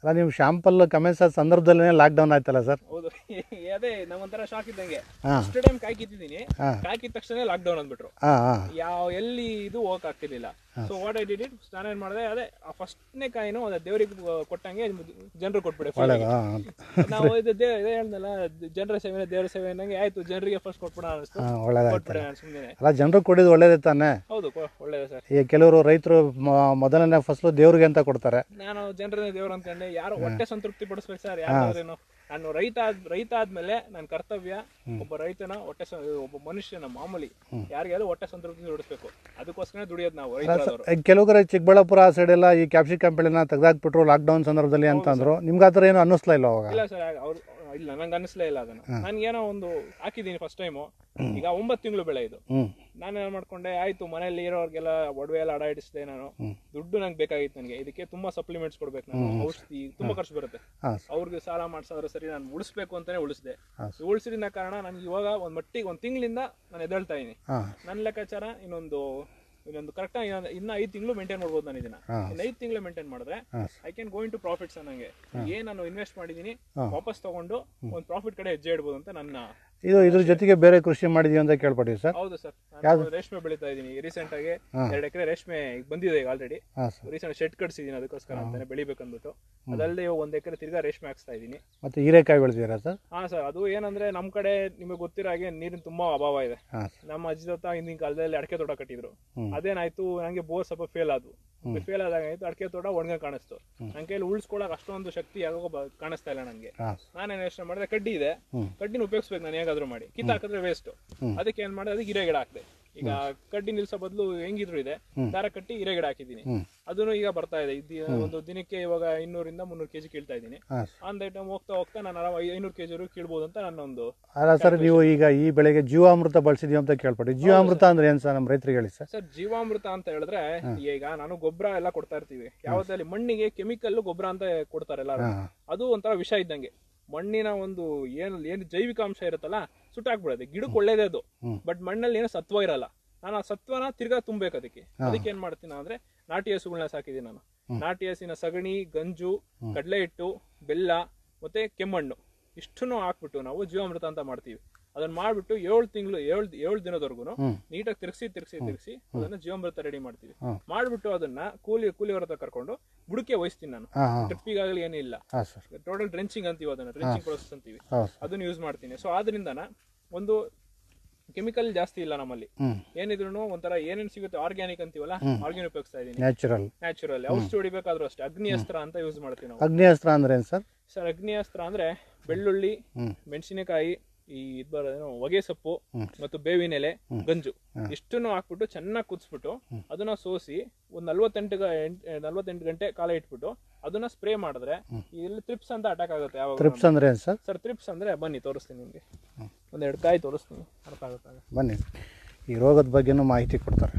ಅಲ್ಲ ನೀವು ಶಾಂಪಲ್ ಕಮೆನ್ಸ್ ಆದ ಸಂದರ್ಭದಲ್ಲೇ ಲಾಕ್ಡೌನ್ ಆಯ್ತಲ್ಲ ಸರ್ ಹೌದು ಅದೇ ನಮ್ಮಂತರ ಶಾಕ್ ಇದ್ದಂಗೆ ಹಾಂ ಫಸ್ಟ್ ಟೈಮ್ ಕಾಯಿ ಕಿತ್ತಿದ್ದೀನಿ ಹಾಂ ಕಾಯಿ ಕಿತ್ತ ತಕ್ಷಣ ಲಾಕ್ ಡೌನ್ ಅಂದ್ಬಿಟ್ರು ಹಾಂ ಹಾಂ ಯಾವ ಎಲ್ಲಿ ಇದು ಹೋಗಕ್ ಆಗ್ತಿರ್ಲಿಲ್ಲ so what I did it ಸ್ನಾನ ಏನ್ ಮಾಡಿದೆ ಅದೇ ಆ ಫಸ್ಟ್ನೇ ಕಾಯಿನೂ ಅದೇ ದೇವರಿಗೆ ಕೊಟ್ಟಂಗೆ ಜನರು ಕೊಟ್ಬಿಡೆ free ಆಗಿ. ಒಳ್ಳೇದು ಹಾಂ ನಾವು ಇದು ದೇ ಇದೇ ಹೇಳ್ದಲ್ಲ ಜನರ ಸೇವೆ ದೇವರ ಸೇವೆ ಅನ್ನಂಗೆ ಆಯ್ತು ಜನರಿಗೆ ಫಸ್ಟ್ ಕೊಟ್ಬಿಡ ಅನಿಸ್ತು ಹಾಂ ಒಳ್ಳೇದಾಯ್ತು ಕೊಟ್ಬಿಡೆ ನಾನು ಸುಮ್ಮನೆ ಅಲ್ಲ ಜನರು ಕೊಡಿದ್ದು ಒಳ್ಳೇದೇ ತಾನೆ ಹೌದು ಕೊ- ಒಳ್ಳೇದು ಸರ್ ಈಗ ಕೆಲವರು ರೈತರು ಮೊದಲನೇ ಫಸಲು ದೇವ್ರಿಗೆ ಅಂತ ಕೊಡ್ತಾರೆ ನಾನು ಜನರನ್ನ ದೇವ್ರು ಅನ್ಕೊಂಡೆ ಯಾರು ಹೊಟ್ಟೆ ಸಂತೃಪ್ತಿ ಪಡಿಸ್ಬೇಕು ಸರ್ ಯಾರು ನಾನು ರೈತ ಆದ್ ರೈತ ಆದ್ಮೇಲೆ ನನ್ನ ಕರ್ತವ್ಯ ಒಬ್ಬ ರೈತನ ಹೊಟ್ಟೆ ಸ- ಒಬ್ಬ ಮನುಷ್ಯನ ಮಾಮೂಲಿ ಯಾರಿಗಾದ್ರು ಹೊಟ್ಟೆ ಸಂತೃಪ್ತಿ ದುಡಿಸ್ಬೇಕು ಅದಕ್ಕೋಸ್ಕರ ದುಡಿಯೋದು ನಾವು ರೈತರಾದವರು ಈಗ ಕೆಲವು ಕಡೆ ಚಿಕ್ಕಬಳ್ಳಾಪುರ ಆ ಸೈಡ್ ಎಲ್ಲ ಈ ಕ್ಯಾಪ್ಸಿಕಮ್ ಬೆಳೆನ ತೆಗೆದಾಕ್ಬಿಟ್ರು ಲಾಕ್ಡೌನ್ ಸಂದರ್ಭದಲ್ಲಿ ಅಂತ ಅಂದ್ರು ನಿಮ್ಗೆ ಆ ಥರ ಏನು ಅನ್ನಿಸ್ಲಾ ಇಲ್ಲ ಅವಾಗ ಇಲ್ಲ ಸರ್ ಅವ್ರು ಇಲ್ಲ ನಂಗೆ ಅನಿಸ್ಲೇ ಇಲ್ಲ ಅದನ್ನ ನನ್ಗೇನೋ ಒಂದು ಹಾಕಿದ್ದೀನಿ ಫಸ್ಟ್ ಟೈಮು ಈಗ ಒಂಬತ್ತು ತಿಂಗಳು ಬೆಳೆ ಇದು ಹ್ಞೂ ನಾನು ಏನ್ ಮಾಡ್ಕೊಂಡೆ ಆಯ್ತು ಮನೆಯಲ್ಲಿ ಇರೋರ್ಗೆಲ್ಲ ಒಡವೆ ಎಲ್ಲ ಅಡ ಇಡಿಸಿದೆ ನಾನು ದುಡ್ಡು ನಂಗೆ ಬೇಕಾಗಿತ್ತು ನನಗೆ ಇದಕ್ಕೆ ತುಂಬಾ ಸಪ್ಲಿಮೆಂಟ್ಸ್ ಕೊಡ್ಬೇಕು ನಾನು ಔಷಧಿ ತುಂಬಾ ಖರ್ಚು ಬರುತ್ತೆ ಹಾಂ ಅವ್ರಿಗೆ ಸಾಲ ಮಾಡ್ಸಾದ್ರೆ ಸರಿ ನಾನು ಉಳಿಸ್ಬೇಕು ಅಂತಾನೆ ಉಳಿಸಿದೆ ಹಾಂ. ಉಳಿಸಿದ ಕಾರಣ ನನಗೆ ಇವಾಗ ಒಂದ್ ಮಟ್ಟಿಗೆ ಒಂದ್ ತಿಂಗಳಿಂದ ನಾನು ಎದ್ದೇಳ್ತಾ ಇದೀನಿ ಹಾಂ ನನ್ನ ಲೆಕ್ಕಾಚಾರ ಇನ್ನೊಂದು ಇನ್ನೊಂದು ಕರೆಕ್ಟ್ ಇನ್ನ ಐದು ತಿಂಗಳು ಮೇಂಟೈನ್ ಮಾಡ್ಬೋದು ನಾನು ಇದನ್ನ ಹಾಂ. ಇನ್ನು ಐದು ತಿಂಗಳು ಮೇಂಟೈನ್ ಮಾಡಿದ್ರೆ ಹಾಂ I can go into profits ಅನ್ನಂಗೆ ಏನ್ ನಾನು ಇನ್ವೆಸ್ಟ್ ಮಾಡಿದೀನಿ ಹಾಂ. ವಾಪಸ್ ತಗೊಂಡು ಒಂದು ಪ್ರಾಫಿಟ್ ಕಡೆ ಹೆಜ್ಜೆ ಇಡ್ಬೋದು ಅಂತ ನನ್ನ ಇದು ಇದ್ರ ಜೊತೆಗೆ ಬೇರೆ ಕೃಷಿ ಮಾಡಿದೀವಿ ಅಂತ ಕೇಳ್ಪಟ್ಟಿವಿ ಸರ್ ಹೌದು ಸರ್ ನಾನು ರೇಷ್ಮೆ ಬೆಳೀತಾ ಇದ್ದೀನಿ ರೀಸೆಂಟ್ ಆಗಿ ಹಾಂ. ಎರಡು ಎಕರೆ ರೇಷ್ಮೆ ಈಗ ಬಂದಿದೆ ಈಗ ಆಲ್ರೆಡಿ ಹಾಂ ಸರ್ ರೀಸೆಂಟ್ ಶೆಡ್ ಕಟ್ಸಿದೀನಿ ಅದಕ್ಕೋಸ್ಕರ ಅಂತಾನೆ ಬೆಳಿಬೇಕಂದ್ಬಿಟ್ಟು ಅದಲ್ಲದೆ ಇವಾಗ ಒಂದ್ ಎಕರೆ ತಿರ್ಗಾ ರೇಷ್ಮೆ ಹಾಕ್ಸ್ತಾ ಇದ್ದೀನಿ ಮತ್ತು ಹೀರೆಕಾಯಿ ಬೆಳೆದಿರಾ ಸರ್ ಹಾ ಸರ್ ಅದು ಏನಂದ್ರೆ ನಮ್ ಕಡೆ ನಿಮಗೆ ಗೊತ್ತಿರೋ ಹಾಗೆ ನೀರಿನ ತುಂಬಾ ಅಭಾವ ಇದೆ ಹಾಂ ನಮ್ಮ ಅಜ್ಜಿ ತಾತ ಹಿಂದಿನ ಕಾಲದಲ್ಲಿ ಅಡಕೆ ತೋಟ ಕಟ್ಟಿದ್ರು ಹ್ಮ್. ಅದೇನಾಯ್ತು ನಂಗೆ ಬೋರ್ ಸ್ವಲ್ಪ ಫೇಲ್ ಆದ್ವು ಫೇಲ್ ಆದಾಗ ಆಯ್ತು ಅಡಕೆ ತೋಟ ಒಣಗ ಕಾಣಿಸ್ತು ನನ್ನ ಕೈಯಲ್ಲಿ ಉಳಿಸ್ಕೊಳಕ್ ಅಷ್ಟೊಂದು ಶಕ್ತಿ ಯಾಕೋ ಬ- ಕಾಣಿಸ್ತಾ ಇಲ್ಲ ನನಗೆ ಹಾಂ ನಾನೇನ್ ಯೋಚನೆ ಮಾಡಿದೆ ಕಡ್ಡಿ ಇದೆ ಹ್ಮ್. ಕಡ್ಡಿನ ಉಪಯೋಗಿಸ್ಬೇಕು ನಾನು ಹೇಗಾದ್ರೂ ಮಾಡಿ ಕಿತ್ತ ಹಾಕಿದ್ರೆ ವೇಸ್ಟ್ ಅದಕ್ಕೆ ಏನ್ ಮಾಡಿದೆ ಅದಕ್ಕೆ ಹಿರೇ ಗಿಡ ಹಾಕಿದೆ ಈಗ ಕಡ್ಡಿ ನಿಲ್ಸೋ ಬದಲು ಹೆಂಗಿದ್ರು ಇದೆ ದಾರ ಕಟ್ಟಿ ಹಿರೇ ಗಿಡ ಹಾಕಿದ್ದೀನಿ ಹ್ಮ್. ಅದನ್ನು ಈಗ ಬರ್ತಾ ಇದೆ ಇದ್ದಿ- ಒಂದು ದಿನಕ್ಕೆ ಇವಾಗ ಇನ್ನೂರಿಂದ ಮುನ್ನೂರು ಕೆಜಿ ಕೀಳ್ತಾ ಇದ್ದೀನಿ ಹಾಂ ಆನ್ ಐಟಮ್ ಹೋಗ್ತಾ ಹೋಗ್ತಾ ನಾನು ಆರಾಮ ಐನೂರು ಕೆಜಿ ವರೆಗೂ ಕೀಳ್ಬೋದು ಅಂತ ನನ್ನ ಒಂದು ಅಲ್ಲ ಸರ್ ನೀವು ಈಗ ಈ ಬೆಳೆಗೆ ಜೀವಾಮೃತ ಬಳಸಿದೀವಿ ಅಂತ ಕೇಳ್ಪಟ್ಟಿ ಜೀವಾಮೃತ ಅಂದ್ರೆ ಏನು ಸರ್ ನಮ್ಮ ರೈತರಿಗೆ ಹೇಳಿ ಸರ್ ಸರ್ ಜೀವಾಮೃತ ಅಂತ ಹೇಳಿದ್ರೆ ಈಗ ನಾನು ಗೊಬ್ಬರ ಎಲ್ಲ ಕೊಡ್ತಾ ಇರ್ತೀವಿ ಯಾವತ್ತಲ್ಲಿ ಮಣ್ಣಿಗೆ ಕೆಮಿಕಲ್ ಗೊಬ್ಬರ ಅಂತ ಕೊಡ್ತಾರೆ ಎಲ್ಲರೂ ಹಾಂ ಅದು ಒಂಥರ ವಿಷ ಇದ್ದಂಗೆ ಮಣ್ಣಿನ ಒಂದು ಏನು ಏನು ಜೈವಿಕ ಅಂಶ ಇರುತ್ತಲ್ಲ ಸುಟ್ಟಾಕ್ಬಿಡೋದು ಗಿಡಕ್ಕೆ ಒಳ್ಳೇದೇ ಅದು ಹ್ಮ್. ಬಟ್ ಮಣ್ಣಲ್ಲಿ ಏನೋ ಸತ್ವ ಇರಲ್ಲ ನಾನು ಆ ಸತ್ವನ ತಿರ್ಗಾ ತುಂಬಬೇಕು ಅದಕ್ಕೆ ಅದಕ್ಕೆ ಏನ್ ಮಾಡ್ತೀನಿ ಅಂದ್ರೆ ನಾಟಿ ಹಸುಗಳನ್ನ ಸಾಕಿದ್ದೀನಿ ನಾನು ನಾಟಿ ಹಸಿನ ಸಗಣಿ ಗಂಜು ಕಡಲೆ ಹಿಟ್ಟು ಬೆಲ್ಲ ಮತ್ತೆ ಕೆಮ್ಮಣ್ಣು ಇಷ್ಟನ್ನು ಹಾಕ್ಬಿಟ್ಟು ನಾವು ಜೀವಾಮೃತ ಅಂತ ಮಾಡ್ತೀವಿ ಅದನ್ನ ಮಾಡ್ಬಿಟ್ಟು ಏಳು ತಿಂಗಳು ಏಳು ಏಳು ದಿನದವರೆಗೂ ಹ್ಮ್. ನೀಟಾಗಿ ತಿರ್ಗಿಸಿ ತಿರ್ಗಿಸಿ ತಿರ್ಗಿಸಿ ಅದನ್ನ ಜೀವಾಮೃತ ರೆಡಿ ಮಾಡ್ತೀವಿ ಹ್ಮ್. ಮಾಡ್ಬಿಟ್ಟು ಅದನ್ನ ಕೂಲಿ ಕೂಲಿಯವರ ಹತ್ರ ಕರ್ಕೊಂಡು ಬುಡಕ್ಕೆ ವಹಿಸ್ತೀನಿ ನಾನು ಹಾಂ ಹಾಂ ಟ್ರಿಪ್ಪಿಗಾಗಲಿ ಏನಿಲ್ಲ ಹಾಂ ಸರ್ ಟೋಟಲ್ ಡ್ರೆಂಚಿಂಗ್ ಅಂತೀವಿ ಅದನ್ನ ಡ್ರೆಂಚಿಂಗ್ ಪ್ರೊಸೆಸ್ ಅಂತೀವಿ ಹೌದು ಸರ್ ಅದನ್ನ ಯೂಸ್ ಮಾಡ್ತೀನಿ ಸೊ ಆದ್ರಿಂದನ ಒಂದು ಕೆಮಿಕಲ್ ಜಾಸ್ತಿ ಇಲ್ಲ ನಮ್ಮಲ್ಲಿ ಹ್ಞೂ ಏನಿದ್ರು ಒಂಥರ ಏನೇನ್ ಸಿಗುತ್ತೆ ಆರ್ಗ್ಯಾನಿಕ್ ಅಂತೀವಲ್ಲ ಆರ್ಗ್ಯಾನಿಕ್ ಉಪಯೋಗಿಸ್ತಾ ಇದೀನಿ ನ್ಯಾಚುರಲ್ ನ್ಯಾಚುರಲ್ ಔಷಧಿ ಹೊಡಿಬೇಕಾದ್ರೂ ಅಷ್ಟೇ ಅಗ್ನಿ ಅಸ್ತ್ರ ಅಂತ ಯೂಸ್ ಮಾಡ್ತೀವಿ ನಾವು ಅಗ್ನಿಅಸ್ತ್ರ ಅಂದ್ರೆ ಏನು ಸರ್ ಸರ್ ಅಗ್ನಿ ಅಸ್ತ್ರ ಅಂದ್ರೆ ಬೆಳ್ಳುಳ್ಳಿ ಹ್ಮ್. ಮೆಣಸಿನಕಾಯಿ ಈ ಇದ್ ಬರೋದೇನು ಹೊಗೆ ಸೊಪ್ಪು ಮತ್ತು ಬೇವಿನ ಎಲೆ ಗಂಜು ಇಷ್ಟನ್ನು ಹಾಕ್ಬಿಟ್ಟು ಚೆನ್ನಾಗಿ ಕುದಿಸ್ಬಿಟ್ಟು ಅದನ್ನ ಸೋಸಿ ಒಂದ್ ನಲ್ವತ್ತೆಂಟು ಗ- ಎಂಟ್- ನಲ್ವತ್ತೆಂಟು ಗಂಟೆ ಕಾಲ ಇಟ್ಬಿಟ್ಟು ಅದನ್ನ ಸ್ಪ್ರೇ ಮಾಡಿದ್ರೆ ಇಲ್ಲಿ ತ್ರಿಪ್ಸ್ ಅಂತ ಅಟ್ಯಾಕ್ ಆಗುತ್ತೆ ಯಾವಾಗ ಟ್ರಿಪ್ಸ್ ಅಂದ್ರೆ ಏನು ಸರ್ ಸರ್ ತ್ರಿಪ್ಸ್ ಅಂದ್ರೆ ಬನ್ನಿ ತೋರಿಸ್ತೀನಿ ನಿಮಗೆ ಒಂದೆರಡು ಕಾಯಿ ತೋರಿಸ್ತೀನಿ ಅರ್ಥ ಆಗುತ್ತೆ ಬನ್ನಿ ಈ ರೋಗದ ಬಗ್ಗೆನೂ ಮಾಹಿತಿ ಕೊಡ್ತಾರೆ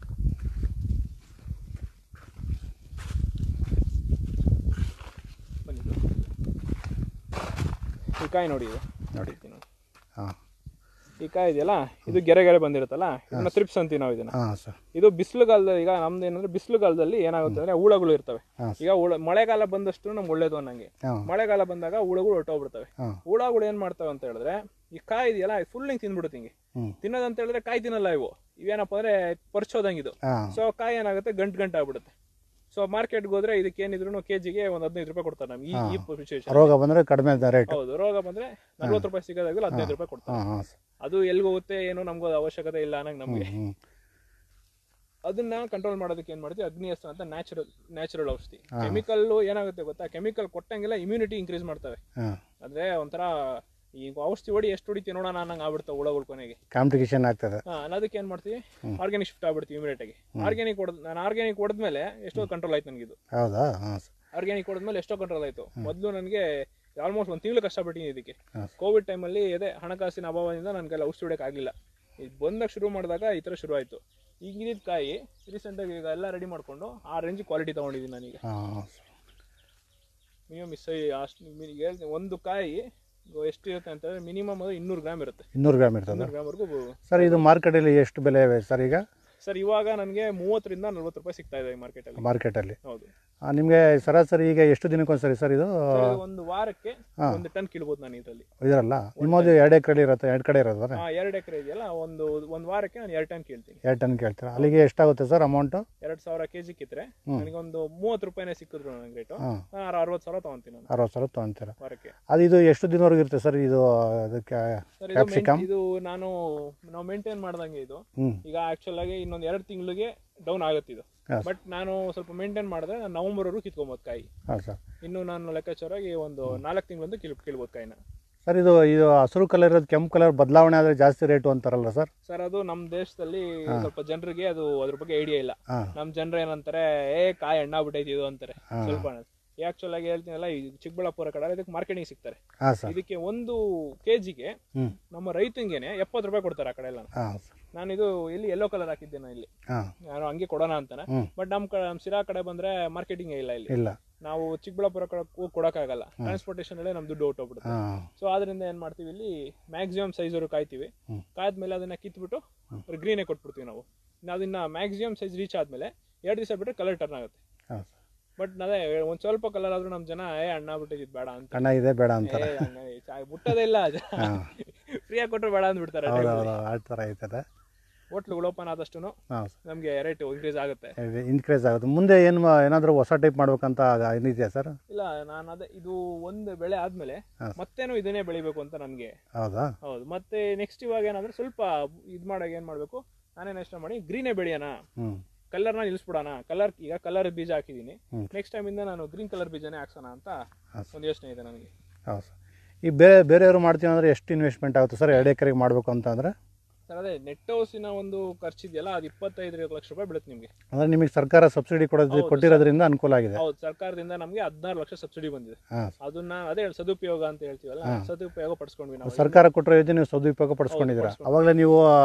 ಬನ್ನಿ ಈ ಕಾಯಿ ನೋಡಿ ಇದು ನೋಡಿ ಹಾಂ ಈ ಕಾಯಿ ಇದೆಯಲ್ಲ ಇದು ಗೆರೆ ಗೆರೆ ಬಂದಿರುತ್ತಲ್ಲ ಇದನ್ನ ತ್ರಿಪ್ಸ್ ಅಂತೀವಿ ನಾವು ಇದನ್ನ ಹಾಂ ಸರ್ ಇದು ಬಿಸಿಲುಗಾಲದಲ್ಲಿ ಈಗ ನಮ್ದು ಏನಂದ್ರೆ ಬಿಸಿಲುಗಾಲದಲ್ಲಿ ಏನಾಗುತ್ತೆ ಅಂದ್ರೆ ಹುಳಗಳು ಇರ್ತವೆ ಹಾಂ. ಈಗ ಹುಳ ಮಳೆಗಾಲ ಬಂದಷ್ಟು ನಮ್ಗೆ ಒಳ್ಳೇದು ಅನ್ನಂಗೆ ಹಾಂ ಮಳೆಗಾಲ ಬಂದಾಗ ಹುಳಗಳು ಹೊರಟೋಗ್ಬಿಡ್ತವೆ ಹಾಂ ಹುಳಗಳು ಏನ್ ಮಾಡ್ತವೆ ಅಂತ ಹೇಳಿದ್ರೆ ಈ ಕಾಯಿ ಇದೆಯಲ್ಲ ಫುಲ್ ಹಿಂಗ್ ತಿಂದ್ಬಿಡುತ್ತೆ ಹಿಂಗೆ ಹ್ಮ್. ತಿನ್ನೋದಂತ ಹೇಳಿದ್ರೆ ಕಾಯಿ ತಿನ್ನಲ್ಲ ಇವು ಇವೇನಪ್ಪ ಅಂದ್ರೆ ಪರ್ಚೋದಂಗಿದು ಹಾಂ ಸೊ ಕಾಯಿ ಏನಾಗುತ್ತೆ ಗಂಟು ಗಂಟು ಆಗ್ಬಿಡುತ್ತೆ ಸೊ ಮಾರ್ಕೆಟ್ಗೆ ಹೋದ್ರೆ ಇದಕ್ಕೆ ಏನಿದ್ರು ಕೆಜಿಗೆ ಒಂದ್ ಹದಿನೈದು ರೂಪಾಯಿ ಕೊಡ್ತಾರೆ ನಮ್ಗೆ ಈ- ಈ ಸಿಚುವೇಶನ್ ರೋಗ ಬಂದರೆ ಕಡಿಮೆ ರೇಟ್ ಹೌದು ರೋಗ ಬಂದ್ರೆ ನಲ್ವತ್ತು ರೂಪಾಯಿ ಸಿಗೋದಾಗಲ್ಲ ಹದಿನೈದು ರೂಪಾಯಿ ಕೊಡ್ತಾರೆ ಹಾಂ ಹಾಂ ಅದು ಎಲ್ಲಿಗೆ ಹೋಗುತ್ತೆ ಏನು ನಮ್ಗೆ ಅದು ಅವಶ್ಯಕತೆ ಇಲ್ಲ ಅನ್ನಂಗೆ ನಮ್ಗೆ ಹ್ಞೂ ಅದನ್ನ ಕಂಟ್ರೋಲ್ ಮಾಡೋದಕ್ಕೆ ಏನ್ ಮಾಡ್ತೀವಿ ಅಗ್ನಿ ಅಸ್ತ್ರ ಅಂತ ನ್ಯಾಚುರಲ್ ನ್ಯಾಚುರಲ್ ಔಷಧಿ ಕೆಮಿಕಲ್ ಏನಾಗುತ್ತೆ ಗೊತ್ತಾ ಕೆಮಿಕಲ್ ಕೊಟ್ಟಂಗೆಲ್ಲ ಇಮ್ಯುನಿಟಿ ಇನ್ಕ್ರೀಸ್ ಮಾಡ್ತವೆ ಹಾಂ ಅಂದ್ರೆ ಒಂಥರ ಈಗ ಔಷಧಿ ಹೊಡಿ ಎಷ್ಟು ಹೊಡಿತೀವಿ ನೋಡೋಣ ಅನ್ನಂಗೆ ಆಗ್ಬಿಡ್ತಾವೆ ಹುಳಗಳು ಕೊನೆಗೆ ಕಾಂಪಿಟೇಷನ್ ಆಗ್ತದೆ ಹಾ ಅನ್ನೋದಕ್ಕೆ ಏನ್ ಮಾಡ್ತೀವಿ ಆರ್ಗ್ಯಾನಿಕ್ ಶಿಫ್ಟ್ ಆಗ್ಬಿಡ್ತೀವಿ ಇಮಿಡಿಯೇಟ್ ಆಗಿ ಆರ್ಗ್ಯಾನಿಕ್ ಹೊಡೆದ್ ನಾನು ಆರ್ಗ್ಯಾನಿಕ್ ಹೊಡೆದ್ಮೇಲೆ ಎಷ್ಟೋ ಕಂಟ್ರೋಲ್ ಆಯ್ತು ನನಗಿದು ಹೌದಾ ಹಾಂ ಸರ್ ಆರ್ಗ್ಯಾನಿಕ್ ಹೊಡೆದ್ಮೇಲೆ ಎಷ್ಟೋ ಕಂಟ್ರೋಲ್ ಆಯ್ತು ಮೊದಲು ನನಗೆ ಆಲ್ಮೋಸ್ಟ್ ಒಂದು ತಿಂಗಳು ಕಷ್ಟಪಟ್ಟಿದ್ದೀನಿ ಇದಕ್ಕೆ ಹಾಂ. ಕೋವಿಡ್ ಟೈಮಲ್ಲಿ ಅದೇ ಹಣಕಾಸಿನ ಅಭಾವದಿಂದ ನನಗೆಲ್ಲ ಔಷಧಿ ಹೊಡೆಯಕ್ಕೆ ಆಗಿಲ್ಲ ಇದು ಬಂದಾಗ ಶುರು ಮಾಡಿದಾಗ ಈ ಥರ ಶುರು ಆಯಿತು ಈಗಿನ ಕಾಯಿ ರೀಸೆಂಟಾಗಿ ಈಗ ಎಲ್ಲ ರೆಡಿ ಮಾಡಿಕೊಂಡು ಆ ರೇಂಜ್ ಕ್ವಾಲಿಟಿ ತೊಗೊಂಡಿದ್ದೀನಿ ನಾನೀಗ ಹಾಂ ಮಿನಿಮಮ್ ಮಿಸ್ ಅಷ್ಟು ಮಿ- ಹೇಳ್ತೀನಿ ಒಂದು ಕಾಯಿ ಎಷ್ಟಿರುತ್ತೆ ಅಂತಂದರೆ ಮಿನಿಮಮ್ ಅದು ಇನ್ನೂರು ಗ್ರಾಮ್ ಇರುತ್ತೆ ಇನ್ನೂರು ಗ್ರಾಮ್ ಇರ್ತದೆ ಇನ್ನೂರು ಗ್ರಾಮ್ವರೆಗೂ ಸರ್ ಇದು ಮಾರ್ಕೆಟಲ್ಲಿ ಎಷ್ಟು ಬೆಲೆ ಇವೆ ಸರ್ ಈಗ ಸರ್ ಇವಾಗ ನನಗೆ ಮೂವತ್ತರಿಂದ ನಲ್ವತ್ತು ರೂಪಾಯಿ ಸಿಗ್ತಾ ಇದೆ ಮಾರ್ಕೆಟಲ್ಲಿ ಮಾರ್ಕೆಟಲ್ಲಿ ಹೌದು ನಿಮಗೆ ಸರಾಸರಿ ಈಗ ಎಷ್ಟು ದಿನಕ್ಕೊಂದ್ಸರಿ ಸರ್ ಇದು ಸರ್, ಇದು ಒಂದು ವಾರಕ್ಕೆ ಒಂದು ಟನ್ ಕೀಳ್ಬೋದು ನಾನು ಇದರಲ್ಲಿ ಇದರಲ್ಲ ನಿಮ್ಮದು ಎರಡು ಎಕರೆ ಇರುತ್ತೆ ಎರಡು ಕಡೆ ಇರೋದು ಆ ಎರಡು ಎಕರೆ ಇದೆಯಲ್ಲ ಒಂದು ಒಂದು ವಾರಕ್ಕೆ ನಾನು ಎರಡು ಟನ್ ಕೀಳ್ತೀನಿ ಎರಡು ಟನ್ ಕೇಳ್ತೀರಾ ಅಲ್ಲಿಗೆ ಎಷ್ಟಾಗುತ್ತೆ ಸರ್ ಅಮೌಂಟು ಎರಡು ಸಾವಿರ ಕೆ ಜಿ ಕಿತ್ರೆ ನನಗೊಂದು ಮೂವತ್ತು ರೂಪಾಯಿನೇ ಸಿಕ್ಕಿದ್ರು ನನಗೆ ರೇಟು ಹಾಂ ನಾನು ಅರವತ್ತು ಸಾವಿರ ತೊಗೊಂತೀನಿ ನಾನು ಅರವತ್ತು ಸಾವಿರ ತೊಗೊತೀರಾ ವಾರಕ್ಕೆ ಅದು ಇದು ಎಷ್ಟು ದಿನವರೆಗೂ ಇರುತ್ತೆ ಸರ್ ಇದು ಅದಕ್ಕೆ ಸರ್ ಇದು main- ಇದು ನಾನು ನಾವು ಮೇಂಟೈನ್ ಮಾಡ್ದಂಗೆ ಇದು ಹ್ಞೂ ಈಗ ಆಕ್ಚುಲ್ ಆಗಿ ಇನ್ನೊಂದು ಎರಡು ತಿಂಗಳಿಗೆ ಡೌನ್ ಆಗುತ್ತೆ ಇದು Yes. ಬಟ್ ನಾನು ಸ್ವಲ್ಪ ಮೇಂಟೈನ್ ಮಾಡಿದ್ರೆ ನಾನು ನವಂಬರ್ವರೆಗೂ ಕಿತ್ಕೊಬೋದು ಕಾಯಿ ಹಾಂ ಸರ್ ಇನ್ನು ನಾನು ಲೆಕ್ಕಾಚಾರಾಗಿ ಒಂದು ನಾಲ್ಕು ತಿಂಗಳಂತೂ ಕಿಲ್ ಕೀಳ್ಬೋದು ಕಾಯಿನ ಸರ್ ಇದು ಇದು ಹಸಿರು ಕಲರ್ ಇರೋದು ಕೆಂಪು ಕಲರ್ ಬದಲಾವಣೆ ಆದರೆ ಜಾಸ್ತಿ ರೇಟು ಅಂತಾರಲ್ಲ ಸರ್ ಸರ್ ಅದು ನಮ್ಮ ದೇಶದಲ್ಲಿ ಸ್ವಲ್ಪ ಜನರಿಗೆ ಅದು ಅದ್ರ ಬಗ್ಗೆ ಐಡಿಯಾ ಇಲ್ಲ ಹಾಂ ನಮ್ಮ ಜನರು ಏನಂತಾರೆ ಏ ಕಾಯಿ ಹಣ್ಣಾಗ್ಬಿಟ್ಟೈತಿ ಇದು ಅಂತಾರೆ ಸ್ವಲ್ಪ ಆಕ್ಚುಲ್ ಆಗಿ ಹೇಳ್ತೀನಲ್ಲ ಈ ಚಿಕ್ಕಬಳ್ಳಾಪುರ ಕಡೆ ಇದಕ್ಕೆ ಮಾರ್ಕೆಟಿಂಗ್ ಸಿಗ್ತಾರೆ ಹಾಂ ಸರ್ ಇದಕ್ಕೆ ಒಂದು ಕೆಜಿಗೆ ಹ್ಞೂ ನಮ್ಮ ರೈತಂಗೆನೆ ಎಪ್ಪತ್ತು ರೂಪಾಯಿ ಕೊಡ್ತಾರೆ ಆ ಕಡೆ ಎಲ್ಲ ಹಾಂ ಸರ್ ನಾನು ಇದು ಇಲ್ಲಿ ಯೆಲ್ಲೋ ಕಲರ್ ಹಾಕಿದ್ದೆ ನಾನು ಇಲ್ಲಿ ಹಾಂ ನಾನು ಹಂಗೆ ಕೊಡೋಣ ಅಂತಾನೆ ಹ್ಮ್. ಬಟ್ ನಮ್ಮ ಕಡೆ ನಮ್ಮ ಸಿರಾ ಕಡೆ ಬಂದ್ರೆ ಮಾರ್ಕೆಟಿಂಗ್ ಇಲ್ಲ ಇಲ್ಲಿ ಇಲ್ಲ ನಾವು ಚಿಕ್ಕಬಳ್ಳಾಪುರ ಕಡೆ ಹೋಗಿ ಕೊಡೋಕ್ಕಾಗಲ್ಲ ಟ್ರಾನ್ಸ್ಪೋರ್ಟೇಷನ್ ಅಲ್ಲೇ ನಮ್ ದುಡ್ಡು ಹೊಟ್ಟೋಗ್ಬಿಡುತ್ತೆ ಹಾಂ ಸೊ ಆದ್ರಿಂದ ಏನ್ ಮಾಡ್ತೀವಿ ಇಲ್ಲಿ ಮ್ಯಾಕ್ಸಿಮಮ್ ಸೈಜರು ಕಾಯ್ತೀವಿ ಹ್ಮ್. ಕಾಯ್ದ್ಮೇಲೆ ಅದನ್ನ ಕಿತ್ಬಿಟ್ಟು ಗ್ರೀನೇ ಕೊಟ್ಬಿಡ್ತೀವಿ ನಾವು ಇನ್ನು ಅದನ್ನ ಮ್ಯಾಕ್ಸಿಮಮ್ ಸೈಜ್ ರೀಚ್ ಆದ್ಮೇಲೆ ಎರಡು ದಿವಸ ಬಿಟ್ಟರೆ ಕಲರ್ ಟರ್ನ್ ಆಗುತ್ತೆ ಹಾಂ ಸರ್ ಬಟ್ ಅದೇ ಒಂದ್ ಸ್ವಲ್ಪ ಕಲರ್ ಆದ್ರೂ ನಮ್ ಜನ ಏ ಅಣ್ಣ ಬಿಟ್ಟಿದ್ ಬೇಡ ಅಂತ ಕಣ್ಣ ಇದೆ ಬೇಡ ಅಂತಾರೆ ಏ, ಹಂಗ ಚಾ- ಮುಟ್ಟೋದೇ ಇಲ್ಲ ಫ್ರೀಯಾಗಿ ಕೊಟ್ಟರು ಬೇಡ ಅಂದ್ಬಿಡ್ತಾರೆ ಹೌದು ಹೌದು ಆ ಥರ ಐತದೆ ಹೋಟ್ಲುಗಳು ಓಪನ್ ಆದಷ್ಟು ಹಾಂ ನಮಗೆ ರೇಟ್ ಇನ್ಕ್ರೀಸ್ ಆಗುತ್ತೆ ಸರ್ ಇನ್ಕ್ರೀಸ್ ಆಗುತ್ತೆ ಮುಂದೆ ಏನು ಏನಾದರೂ ಹೊಸ ಟೈಪ್ ಮಾಡ್ಬೇಕಂತ ಏನಿದೆಯಾ ಸರ್ ಇಲ್ಲ ನಾನು ಅದೇ ಇದು ಒಂದು ಬೆಳೆ ಆದ್ಮೇಲೆ ಹಾ. ಮತ್ತೇನು ಇದನ್ನೇ ಬೆಳಿಬೇಕು ಅಂತ ನನಗೆ ಹೌದಾ ಹೌದು ಮತ್ತೆ ನೆಕ್ಸ್ಟ್ ಇವಾಗ ಏನಾದ್ರೆ ಸ್ವಲ್ಪ ಇದು ಮಾಡಾಗ ಏನು ಮಾಡಬೇಕು ನಾನೇನು ಇಷ್ಟ ಮಾಡಿ ಗ್ರೀನೇ ಬೆಳೆಯೋಣ ಹ್ಞೂ ಕಲರ್ನ ನಿಲ್ಲಿಸ್ಬಿಡೋಣ ಕಲರ್ ಈಗ ಕಲರ್ ಬೀಜ ಹಾಕಿದ್ದೀನಿ ಹ್ಮ್. ನೆಕ್ಸ್ಟ್ ಟೈಮಿಂದ ನಾನು ಗ್ರೀನ್ ಕಲರ್ ಬೀಜನೇ ಹಾಕ್ಸೋಣ ಅಂತ ಹಾಂ ಒಂದು ಯೋಚನೆ ಇದೆ ನನಗೆ ಹೌದು ಸರ್ ಈ ಬೇರೆ ಬೇರೆಯವರು ಮಾಡ್ತೀವಿ ಅಂದರೆ ಎಷ್ಟು ಇನ್ವೆಸ್ಟ್ಮೆಂಟ್ ಆಗುತ್ತೆ ಸರ್ ಎರಡು ಎಕರೆಗೆ ಮಾಡಬೇಕು ಅಂತ ಅಂದರೆ ಸರ್ ಅದೇ ನೆಟ್ ಹೌಸಿನ ಒಂದು ಖರ್ಚಿದೆಯಲ್ಲ ಅದು ಇಪ್ಪತ್ತೈದು ಲಕ್ಷ ರೂಪಾಯಿ ಬೀಳುತ್ತೆ ನಿಮಗೆ ಅಂದರೆ ನಿಮಗೆ ಸರ್ಕಾರ ಸಬ್ಸಿಡಿ ಕೊಡೋದು ಹೌದು, ಕೊಟ್ಟಿರೋದ್ರಿಂದ ಅನುಕೂಲ ಆಗಿದೆ ಹೌದು ಸರ್ಕಾರದಿಂದ ನಮಗೆ ಹದಿನಾರು ಲಕ್ಷ ಸಬ್ಸಿಡಿ ಬಂದಿದೆ ಹಾಂ ಅದನ್ನ ಅದೇ ಸದುಪಯೋಗ ಅಂತ ಹೇಳ್ತೀವಲ್ಲ ಸದುಪಯೋಗ ಪಡಿಸ್ಕೊಂಡ್ವಿ ನಾವು ಸರ್ಕಾರ ಕೊಟ್ಟಿರೋ ಯೋಜನೆ ನೀವು ಸದುಪಯೋಗ ಪಡಿಸ್ಕೊಂಡಿದ್ದೀರಾ ಅವಾಗಲೇ ನೀವು ಆ,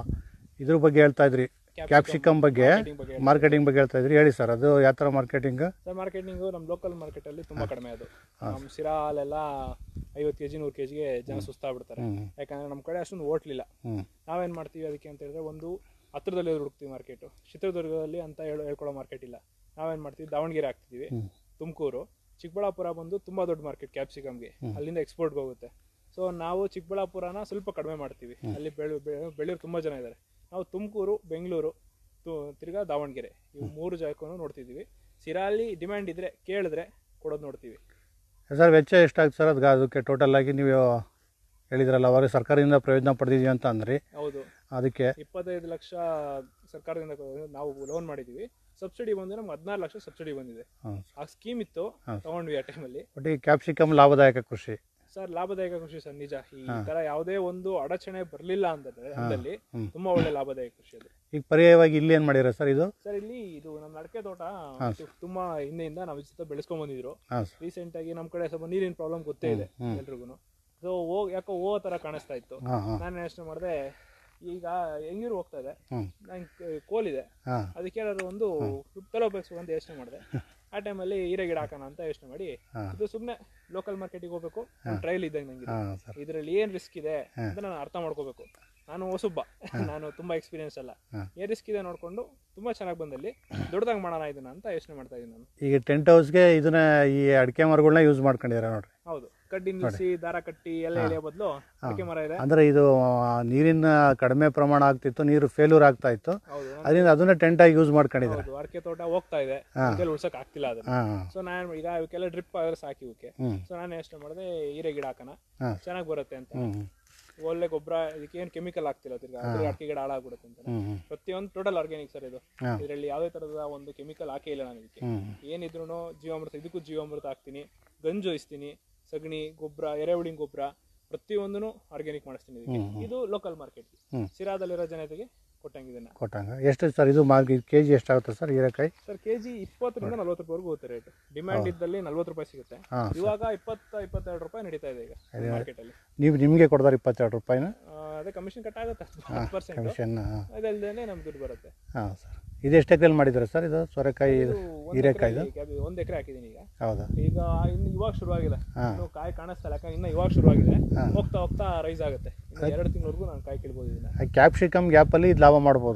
ಇದ್ರ ಬಗ್ಗೆ ಹೇಳ್ತಾ ಇದ್ರಿ ಕ್ಯಾಪ್ಸಿಕಮ್ ಬಗ್ಗೆ marketing ಬಗ್ಗೆ ಮಾರ್ಕೆಟಿಂಗ್ ಬಗ್ಗೆ ಹೇಳ್ತಾ ಇದ್ರಿ ಹೇಳಿ ಸರ್ ಅದು ಯಾವ ಥರ ಮಾರ್ಕೆಟಿಂಗ್ ಸರ್ ಮಾರ್ಕೆಟಿಂಗು ನಮ್ಮ ಲೋಕಲ್ ಮಾರ್ಕೆಟಲ್ಲಿ ತುಂಬ ಕಡಿಮೆ ಅದು ನಮ್ಮ ಸಿರಾ ಹಾಲೆಲ್ಲ ಐವತ್ತು ಕೆ ಜಿ ನೂರು ಕೆ ಜಿಗೆ ಜನ ಸುಸ್ತಾಗ್ಬಿಡ್ತಾರೆ ಹ್ಞೂ ಯಾಕಂದ್ರೆ ನಮ್ಮ ಕಡೆ ಅಷ್ಟೊಂದು ಓಟ್ಲಿಲ್ಲ ಹ್ಞೂ ನಾವೇನು ಮಾಡ್ತೀವಿ ಅದಕ್ಕೆ ಅಂತ ಹೇಳಿದ್ರೆ ಒಂದು ಹತ್ರದಲ್ಲೇ ಹುಡುಕ್ತೀವಿ ಮಾರ್ಕೆಟು ಚಿತ್ರದುರ್ಗದಲ್ಲಿ ಅಂತ ಹೇಳಿ ಹೇಳ್ಕೊಳ್ಳೋ ಮಾರ್ಕೆಟ್ ಇಲ್ಲ ನಾವೇನು ಮಾಡ್ತೀವಿ ದಾವಣಗೆರೆ ಹಾಕ್ತಿದ್ದೀವಿ ಹ್ಞೂ ತುಮಕೂರು ಚಿಕ್ಕಬಳ್ಳಾಪುರ ಬಂದು ತುಂಬ ದೊಡ್ಡ ಮಾರ್ಕೆಟ್ ಕ್ಯಾಪ್ಸಿಕಮ್ಗೆ ಅಲ್ಲಿಂದ ಎಕ್ಸ್ಪೋರ್ಟ್ಗೆ ಹೋಗುತ್ತೆ ಸೊ ನಾವು ಚಿಕ್ಕಬಳ್ಳಾಪುರನ ಸ್ವಲ್ಪ ಕಡಿಮೆ ಮಾಡ್ತೀವಿ ಅಲ್ಲಿ ಬೆಳೆ ಬೆಳೆ- ಬೆಳೆಯೋರು ತುಂಬ ಜನ ಇದ್ದಾರೆ ನಾವು ತುಮಕೂರು ಬೆಂಗಳೂರು ತು ತಿರ್ಗಾ ದಾವಣಗೆರೆ ಇವು ಮೂರು ಜಾಗಕ್ಕೂ ನೋಡ್ತಿದ್ದೀವಿ ಸಿರಾಲಿ ಡಿಮ್ಯಾಂಡ್ ಇದ್ರೆ ಕೇಳಿದ್ರೆ ಕೊಡೋದು ನೋಡ್ತೀವಿ ಸರ್ ವೆಚ್ಚ ಎಷ್ಟಾಗುತ್ತೆ ಸರ್ ಅದಕ್ಕೆ ಅದಕ್ಕೆ ಟೋಟಲ್ ಆಗಿ ನೀವು ಹೇಳಿದ್ರಲ್ಲ ಅವಾಗ ಸರ್ಕಾರದಿಂದ ಪ್ರಯೋಜನ ಪಡೆದಿದ್ದೀವಿ ಅಂತ ಅಂದ್ರಿ ಹೌದು ಅದಕ್ಕೆ ಇಪ್ಪತ್ತೈದು ಲಕ್ಷ ಸರ್ಕಾರದಿಂದ ಕೊ- ನಾವು ಲೋನ್ ಮಾಡಿದ್ದೀವಿ ಸಬ್ಸಿಡಿ ಬಂದು ನಮ್ಗೆ ಹದಿನಾರು ಲಕ್ಷ ಸಬ್ಸಿಡಿ ಬಂದಿದೆ ಹಾಂ ಆ ಸ್ಕೀಮ್ ಇತ್ತು ತಗೊಂಡ್ವಿ ಆ ಟೈಮಲ್ಲಿ ಬಟ್ ಈ ಕ್ಯಾಪ್ಸಿಕಮ್ ಲಾಭದಾಯಕ ಕೃಷಿ ಸರ್ ಲಾಭದಾಯಕ ಕೃಷಿ ಸರ್ ನಿಜ ಈ ತರ ಯಾವುದೇ ಒಂದು ಅಡಚಣೆ ಬರಲಿಲ್ಲ ಅಂತಂದ್ರೆ ಅಂದಲ್ಲಿ ಹ್ಮ್. ತುಂಬಾ ಒಳ್ಳೆ ಲಾಭದಾಯಕ ಕೃಷಿ ಅದು ಈಗ ಪರ್ಯಾಯವಾಗಿ ಇಲ್ಲಿ ಏನು ಮಾಡಿರ ಸರ್ ಇದು ಸರ್ ಇಲ್ಲಿ ಇದು ನಮ್ಮ ಅಡಕೆ ತೋಟ ತು- ತುಂಬಾ ಹಿಂದೆಯಿಂದ ನಾವು ಜೊತೆ ಬೆಳೆಸ್ಕೊಂಡ್ ಬಂದಿದ್ರು ಹಾಂ ಸರ್ ರೀಸೆಂಟ್ ಆಗಿ ನಮ್ಮ ಕಡೆ ಸ್ವಲ್ಪ ನೀರಿನ ಪ್ರಾಬ್ಲಮ್ ಗೊತ್ತೇ ಇದೆ ಎಲ್ರಿಗೂ ಸೊ ಹೋಗ್ ಯಾಕೋ ಹೋ ತರ ಕಾಣಿಸ್ತಾ ಇತ್ತು ಹಾಂ ಹಾಂ ನಾನು ಯೋಚನೆ ಮಾಡಿದೆ ಈಗ ಹೆಂಗಿರು ಹೋಗ್ತಾ ಇದೆ ಹ್ಞೂ ನಂಗೆ ಕೋಲಿದೆ ಹಾಂ ಅದಕ್ಕೆ ಏನಾದ್ರು ಒಂದು ತಲೋಪಡಿಸ್ಬೇಕು ಅಂತ ಯೋಚನೆ ಮಾಡಿದೆ ಆ ಟೈಮಲ್ಲಿ ಹೀರೆ ಗಿಡ ಹಾಕೋಣ ಅಂತ ಯೋಚನೆ ಮಾಡಿ ಹಾ. ಇದು ಸುಮ್ಮನೆ ಲೋಕಲ್ ಮಾರ್ಕೆಟಿಗೆ ಹೋಗ್ಬೇಕು ಟ್ರಯಲ್ ಇದ್ದಂಗೆ ನಂಗೆ ಹಾಂ ಸರ್ ಇದರಲ್ಲಿ ಏನ್ ರಿಸ್ಕ್ ಇದೆ ಅಂತ ನಾನು ಅರ್ಥ ಮಾಡ್ಕೋಬೇಕು ನಾನು ಹೊಸಬ್ಬ ನಾನು ತುಂಬಾ ಎಕ್ಸ್ಪೀರಿಯನ್ಸ್ ಅಲ್ಲ ಹಾ. ಏನ್ ರಿಸ್ಕ್ ಇದೆ ನೋಡ್ಕೊಂಡು ತುಂಬಾ ಚೆನ್ನಾಗಿ ಬಂದಲ್ಲಿ ದೊಡ್ಡದಾಗಿ ಮಾಡೋಣ ಇದನ್ನ ಅಂತ ಯೋಚನೆ ಮಾಡ್ತಾ ಇದ್ದೀನಿ ನಾನು ಈಗ ಟೆಂಟ್ ಹೌಸ್ಗೆ ಇದನ್ನ ಈ ಅಡಿಕೆ ಮರಗಳನ್ನ ಯೂಸ್ ಮಾಡ್ಕೊಂಡಿದ್ದಾರೆ ನೋಡ್ರಿ ಹೌದು ಕಡ್ಡಿ ನಿಲ್ಲಿಸಿ ದಾರ ಕಟ್ಟಿ ಎಲ್ಲ ಎಳೆಯೋ ಬದಲು ಅಡಿಕೆ ಮರ ಇದೆ ಅಂದರೆ ಇದು ಆ, ನೀರಿನ ಕಡಿಮೆ ಪ್ರಮಾಣ ಆಗ್ತಿತ್ತು ನೀರು ಫೇಲ್ಯೂರ್ ಆಗ್ತಾ ಇತ್ತು ಹೌದು ಅದರಿಂದ ಅದನ್ನ ಟೆಂಟ್ ಆಗಿ ಯೂಸ್ ಮಾಡ್ಕೊಂಡಿದ್ದಾರೆ ಹೌದು ಅಡಿಕೆ ತೋಟ ಹೋಗ್ತಾ ಇದೆ ಕೈಲಿ ಉಳ್ಸಕ್ ಆಗ್ತಿಲ್ಲ ಅದನ್ನ ಹಾಂ ಸೊ ನಾನು ಈಗ ಇವಕ್ಕೆಲ್ಲ ಡ್ರಿಪ್ ಆದ್ರೆ ಸಾಕಿ ಇವಕ್ಕೆ ಹ್ಞೂ ಸೊ ನಾನು ಯೋಚನೆ ಮಾಡಿದೆ ಹೀರೆ ಗಿಡ ಹಾಕೋಣ ಹಾ. ಚೆನ್ನಾಗಿ ಬರುತ್ತೆ ಅಂತ ಹ್ಞೂ ಒಳ್ಳೆ ಗೊಬ್ಬರ ಇದಕ್ಕೆ ಏನು ಕೆಮಿಕಲ್ ಆಗ್ತಿಲ್ಲ ತಿರ್ಗಾ ಅದ್ರ ಅಡಿಕೆ ಗಿಡ ಹಾಳಾಗ್ಬಿಡುತ್ತೆ ಅಂತ ಹ್ಞೂ ಹ್ಞೂ ಪ್ರತಿಯೊಂದು ಟೋಟಲ್ ಆರ್ಗ್ಯಾನಿಕ್ ಸರ್ ಇದು ಹಾ. ಇದರಲ್ಲಿ ಯಾವುದೇ ತರದ ಒಂದು ಕೆಮಿಕಲ್ ಹಾಕೇ ಇಲ್ಲ ನಾನು ಇದಕ್ಕೆ ಹ್ಞೂ ಏನಿದ್ರು ಜೀವಾಮೃತ ಇದಕ್ಕೂ ಜೀವಾಮೃತ ಹಾಕ್ತೀನಿ ಗಂಜು ಒಯ್ಸ್ತೀನಿ ಸಗಣಿ ಗೊಬ್ಬರ ಎರೆಹುಳಿನ ಗೊಬ್ಬರ ಪ್ರತಿಯೊಂದೂ ಆರ್ಗ್ಯಾನಿಕ್ ಮಾಡಿಸ್ತೀನಿ ಇದಕ್ಕೆ ಇದು ಲೋಕಲ್ ಮಾರ್ಕೆಟ್ ಹ್ಮ್. ಸಿರಾದಲ್ಲಿರೋ ಜನತೆಗೆ ಕೊಟ್ಟಂಗೆ ಇದನ್ನ ಕೊಟ್ಟಂಗ ಎಷ್ಟು ಸರ್ ಇದು ಮಾರ್ಕ್ ಕೆ ಜಿ ಎಷ್ಟಾಗುತ್ತೆ ಸರ್ ಹೀರೆಕಾಯಿ ಸರ್ ಕೆಜಿ ಇಪ್ಪತ್ತರಿಂದ ನಲ್ವತ್ತು ರೂಪಾಯಿವರೆಗೂ ಹೋಗುತ್ತೆ ರೇಟ್ ಡಿಮ್ಯಾಂಡ್ ಇದ್ದಲ್ಲಿ ನಲ್ವತ್ತು ರೂಪಾಯಿ ಸಿಗುತ್ತೆ ಹಾ, ಇವಾಗ ಇಪ್ಪತ್ತ ಇಪ್ಪತ್ತೆರಡು ರೂಪಾಯಿ ನಡೀತಾ ಇದೆ ಈಗ ಮಾರ್ಕೆಟ್ ಅಲ್ಲಿ ನೀವು ನಿಮಗೆ ಕೊಡ್ತಾರೆ ಇಪ್ಪತ್ತೆರಡು ರೂಪಾಯಿನ ಆ, ಅದೇ ಕಮಿಷನ್ ಕಟ್ ಆಗುತ್ತೆ ಹತ್ತು ಪರ್ಸೆಂಟ್ ಕಮಿಷನ್ ಹಾಂ ಅದಲ್ದೇನೆ ನಮ್ಗೆ ದುಡ್ಡು ಬರುತ್ತೆ ಹಾಂ ಸರ್ ಇದು ಎಷ್ಟು ಎಕರೆಲಿ ಮಾಡಿದ್ದಾರೆ ಸರ್ ಇದು ಸೊರೆಕಾಯಿ ಇದು ಹೀರೆಕಾಯ್ದು ಒಂದು ಎಕರೆ ಹಾಕಿದ್ದೀನಿ ಈಗ ಹೌದಾ ಈಗ ಇನ್ನು ಇವಾಗ ಶುರುವಾಗಿದೆ ಹಾ. ಇನ್ನು ಕಾಯಿ ಕಾಣಿಸ್ತಾ ಇಲ್ಲ ಯಾಕಂದ್ರೆ ಇನ್ನು ಇವಾಗ ಶುರುವಾಗಿದೆ ಹೋಗ್ತಾ ಹೋಗ್ತಾ ರೈಸ್ ಆಗುತ್ತೆ ಇನ್ನು ಎರಡು ತಿಂಗಳವರೆಗೂ ನಾನು ಕಾಯಿ ಕೀಳ್ಬೋದು ಇದನ್ನ ಆ ಕ್ಯಾಪ್ಸಿಕಮ್ ಗ್ಯಾಪಲ್ಲಿ ಇದು ಲಾಭ ಮಾಡ್ಬೋದು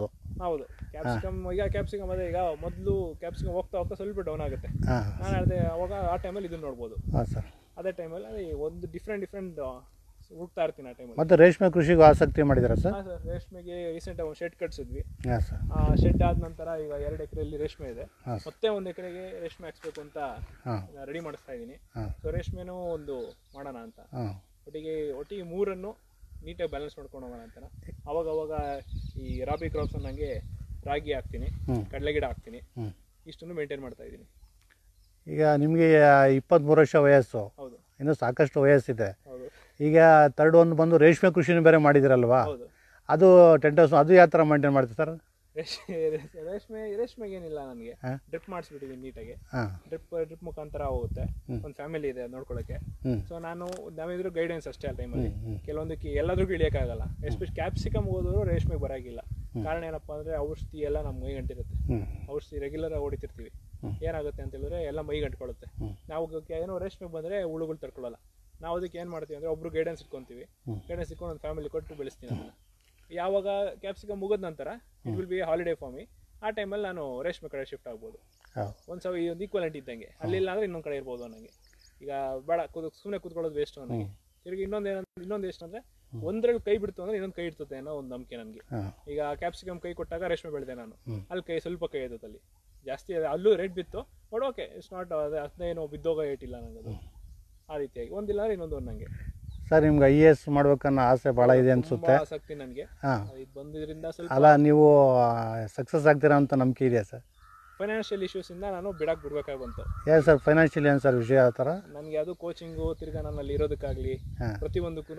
ಹೌದು ಕ್ಯಾಪ್ಸಿಕಮ್ ಈಗ ಕ್ಯಾಪ್ಸಿಕಮ್ ಅದೇ ಈಗ ಮೊದಲು ಕ್ಯಾಪ್ಸಿಕಮ್ ಹೋಗ್ತಾ ಹೋಗ್ತಾ ಸ್ವಲ್ಪ ಡೌನ್ ಆಗುತ್ತೆ ಹಾಂ ನಾನು ಹೇಳಿದೆ ಅವಾಗ ಆ ಟೈಮಲ್ಲಿ ಇದನ್ನ ನೋಡ್ಬೋದು ಹಾಂ ಸರ್ ಅದೇ ಟೈಮಲ್ಲಿ ಅದೇ ಒಂದು ಡಿಫ್ರೆಂಟ್ ಡಿಫ್ರೆಂಟ್ ಹುಡುಕ್ತಾ ಇರ್ತೀನಿ ಆ ಟೈಮಲ್ಲಿ ಮತ್ತು ರೇಷ್ಮೆ ಕೃಷಿಗೂ ಆಸಕ್ತಿ ಮಾಡಿದ್ದೀರಾ ಸರ್ ಹಾಂ ಸರ್ ರೇಷ್ಮೆಗೆ ರೀಸೆಂಟ್ ಒಂದು ಶೆಡ್ ಕಟ್ಸಿದ್ವಿ ಹಾಂ ಸರ್ ಆ ಶೆಡ್ ಆದ ನಂತರ ಈಗ ಎರಡು ಎಕರೆಯಲ್ಲಿ ರೇಷ್ಮೆ ಇದೆ ಹಾಂ ಮತ್ತೆ ಒಂದು ಎಕರೆಗೆ ರೇಷ್ಮೆ ಹಾಕ್ಸ್ಬೇಕು ಅಂತ ಹಾಂ ರೆಡಿ ಮಾಡಿಸ್ತಾ ಇದ್ದೀನಿ ಹಾಂ ಸೊ ರೇಷ್ಮೆನೂ ಒಂದು ಮಾಡೋಣ ಅಂತ ಹಾಂ ಒಟ್ಟಿಗೆ ಒಟ್ಟಿಗೆ ಮೂರನ್ನು ನೀಟಾಗಿ ಬ್ಯಾಲೆನ್ಸ್ ಮಾಡ್ಕೊಂಡು ಹೋಗೋಣ ಅಂತ ಅವಾಗ ಅವಾಗ ಈ ರಾಬಿ ಕ್ರಾಪ್ಸ್ ನನಗೆ ರಾಗಿ ಹಾಕ್ತೀನಿ ಹ್ಮ್. ಕಡಲೆ ಗಿಡ ಹಾಕ್ತೀನಿ ಹ್ಞೂ ಇಷ್ಟನ್ನು ಮೇಂಟೈನ್ ಮಾಡ್ತಾ ಇದ್ದೀನಿ ಈಗ ನಿಮಗೆ ಇಪ್ಪತ್ತ್ಮೂರು ವರ್ಷ ವಯಸ್ಸು ಹೌದು ಇನ್ನೂ ಸಾಕಷ್ಟು ವಯಸ್ಸಿದೆ ಹೌದು ಈಗ ತರ್ಡ್ ಒಂದು ಬಂದು ರೇಷ್ಮೆ ಕೃಷಿನೂ ಬೇರೆ ಮಾಡಿದಿರಲ್ವಾ ಹೌದು ಅದು ಟೆಂಟ್ ಹೌಸ್ ಅದು ಯಾವ ಥರ ಮೇಂಟೈನ್ ಮಾಡ್ತೀವಿ ಸರ್ ರೇಷ್ಮೆ ರೇಷ್ಮೆ ರೇಷ್ಮೆಗೆ ಏನಿಲ್ಲ ನನಗೆ ಹಾ? ಡ್ರಿಪ್ ಮಾಡಿಸ್ಬಿಟ್ಟಿದ್ದೀನಿ ನೀಟಾಗಿ ಹಾಂ ಡ್ರಿಪ್ ಡ್ರಿಪ್ ಮುಖಾಂತರ ಹೋಗುತ್ತೆ ಒಂದು ಫ್ಯಾಮಿಲಿ ಇದೆ ಅದ್ ನೋಡ್ಕೊಳ್ಳೋಕೆ ಹ್ಞೂ ಸೊ ನಾನು ನಾವಿದ್ರು ಗೈಡೆನ್ಸ್ ಅಷ್ಟೇ ಆ ಟೈಮಲ್ಲಿ ಹ್ಮ್. ಕೆಲವೊಂದಕ್ಕೆ ಎಲ್ಲದಕ್ಕೂ ಇಳಿಯೋಕ್ಕಾಗಲ್ಲ ಎಸ್ಪೆಷಲಿ ಕ್ಯಾಪ್ಸಿಕಮ್ ಹೋದ್ರು ರೇಷ್ಮೆಗೆ ಬರಾಗಿಲ್ಲ ಕಾರಣ ಏನಪ್ಪ ಅಂದ್ರೆ ಔಷಧಿ ಎಲ್ಲ ನಮ್ಮ ಮೈ ಗಂಟಿರುತ್ತೆ ಹ್ಞೂ ಔಷಧಿ ರೆಗ್ಯುಲರ್ ಆಗಿ ಹೊಡಿತಿರ್ತೀವಿ ಏನಾಗುತ್ತೆ ಅಂತ ಹೇಳಿದ್ರೆ ಎಲ್ಲ ಮೈ ಗಂಟ್ಕೊಳ್ಳುತ್ತೆ ನಾವು ಗ- ಏನೋ ರೇಷ್ಮೆಗೆ ಬಂದ್ರೆ ಹುಳುಗಳು ತಡ್ಕೊಳ್ಳಲ್ಲ ನಾವು ಅದಕ್ಕೆ ಏನು ಮಾಡ್ತೀವಿ ಅಂದ್ರೆ ಒಬ್ರು ಗೈಡೆನ್ಸ್ ಇಟ್ಕೊಂತೀವಿ ಗೈಡೆನ್ಸ್ ಇಟ್ಕೊಂಡು ಒಂದು ಫ್ಯಾಮಿಲಿ ಕೊಟ್ಟು ಬೆಳೆಸ್ತೀನಿ ಅದನ್ನ ಯಾವಾಗ ಕ್ಯಾಪ್ಸಿಕಮ್ ಮುಗಿದ ನಂತರ it will be holiday for me ಆ ಟೈಮಲ್ಲಿ ನಾನು ರೇಷ್ಮೆ ಕಡೆ ಶಿಫ್ಟ್ ಆಗ್ಬೋದು ಹೌದು ಒಂದು ಸಲ ಈ ಒಂದು ಈಕ್ವಲೆಂಟ್ ಇದ್ದಂಗೆ ಅಲ್ಲಿಲ್ಲ ಅಂದ್ರೆ ಇನ್ನೊಂದು ಕಡೆ ಇರ್ಬೋದು ನನಗೆ ಈಗ ಬೇಡ ಕೂತ್ ಸುಮ್ಮನೆ ಕೂತ್ಕೊಳ್ಳೋದು ವೇಸ್ಟ್ ನನಗೆ ತಿರುಗಿ ಇನ್ನೊಂದು ಏನಂದ್ರೆ ಇನ್ನೊಂದು ಎಷ್ಟು ಅಂದ್ರೆ ಒಂದ್ರಲ್ಲಿ ಕೈ ಬಿಡ್ತು ಅಂದ್ರೆ ಇನ್ನೊಂದು ಕೈ ಇಡ್ತದೆ ಅನ್ನೋ ಒಂದು ನಂಬಿಕೆ ನನಗೆ ಹಾಂ ಈಗ ಕ್ಯಾಪ್ಸಿಕಮ್ ಕೈ ಕೊಟ್ಟಾಗ ರೇಷ್ಮೆ ಬೆಳೆದೆ ನಾನು ಅಲ್ಲಿ ಕೈ ಸ್ವಲ್ಪ ಕೈ ಇದ್ದದ್ದು ಅಲ್ಲಿ ಜಾಸ್ತಿ ಅದು ಅಲ್ಲೂ ರೇಟ್ ಬಿತ್ತು ಬಟ್ ಓಕೆ ಇಟ್ಸ್ ನಾಟ್ ಅದೇ ಅದೇನೋ ಬಿದ್ದೋಗ ಏಟಿಲ್ಲ ನನಗದು ಆ ರೀತಿಯಾಗಿ ಒಂದಿಲ್ಲ ಅಂದ್ರೆ ಇನ್ನೊಂದು ಒಂದು ನನಗೆ ಸರ್ ನಿಮ್ಗೆ ಐ ಎ ಎಸ್ ಮಾಡ್ಬೇಕನ್ನೋ ಆಸೆ ಭಾಳ ಇದೆ ಅನಿಸುತ್ತೆ ತುಂಬಾ ಆಸಕ್ತಿ ನನಗೆ ಹಾಂ ಇದು ಬಂದಿದ್ರಿಂದ ಸ್ವಲ್ಪ ಅಲ್ಲ ನೀವು ಸಕ್ಸಸ್ ಆಗ್ತೀರಾ ಅಂತ ನಂಬಿಕೆ ಇದೆಯಾ ಸರ್ ಫೈನಾನ್ಷಿಯಲ್ ಇಶ್ಯೂಸ್ ಇಂದ ನಾನು ಬಿಡಕ್ ಬಿಡ್ಬೇಕಾಗಿ ಬಂತು ಏನು ಸರ್ ಫೈನಾನ್ಷಿಯಲಿ ಏನು ಸರ್ ವಿಷಯ ಆ ಥರ ನನಗೆ ಅದು ಕೋಚಿಂಗು ತಿರ್ಗಾ ನನ್ನಲ್ಲಿ ಇರೋದಕ್ಕಾಗ್ಲಿ ಹಾಂ ಪ್ರತಿಯೊಂದಕ್ಕೂ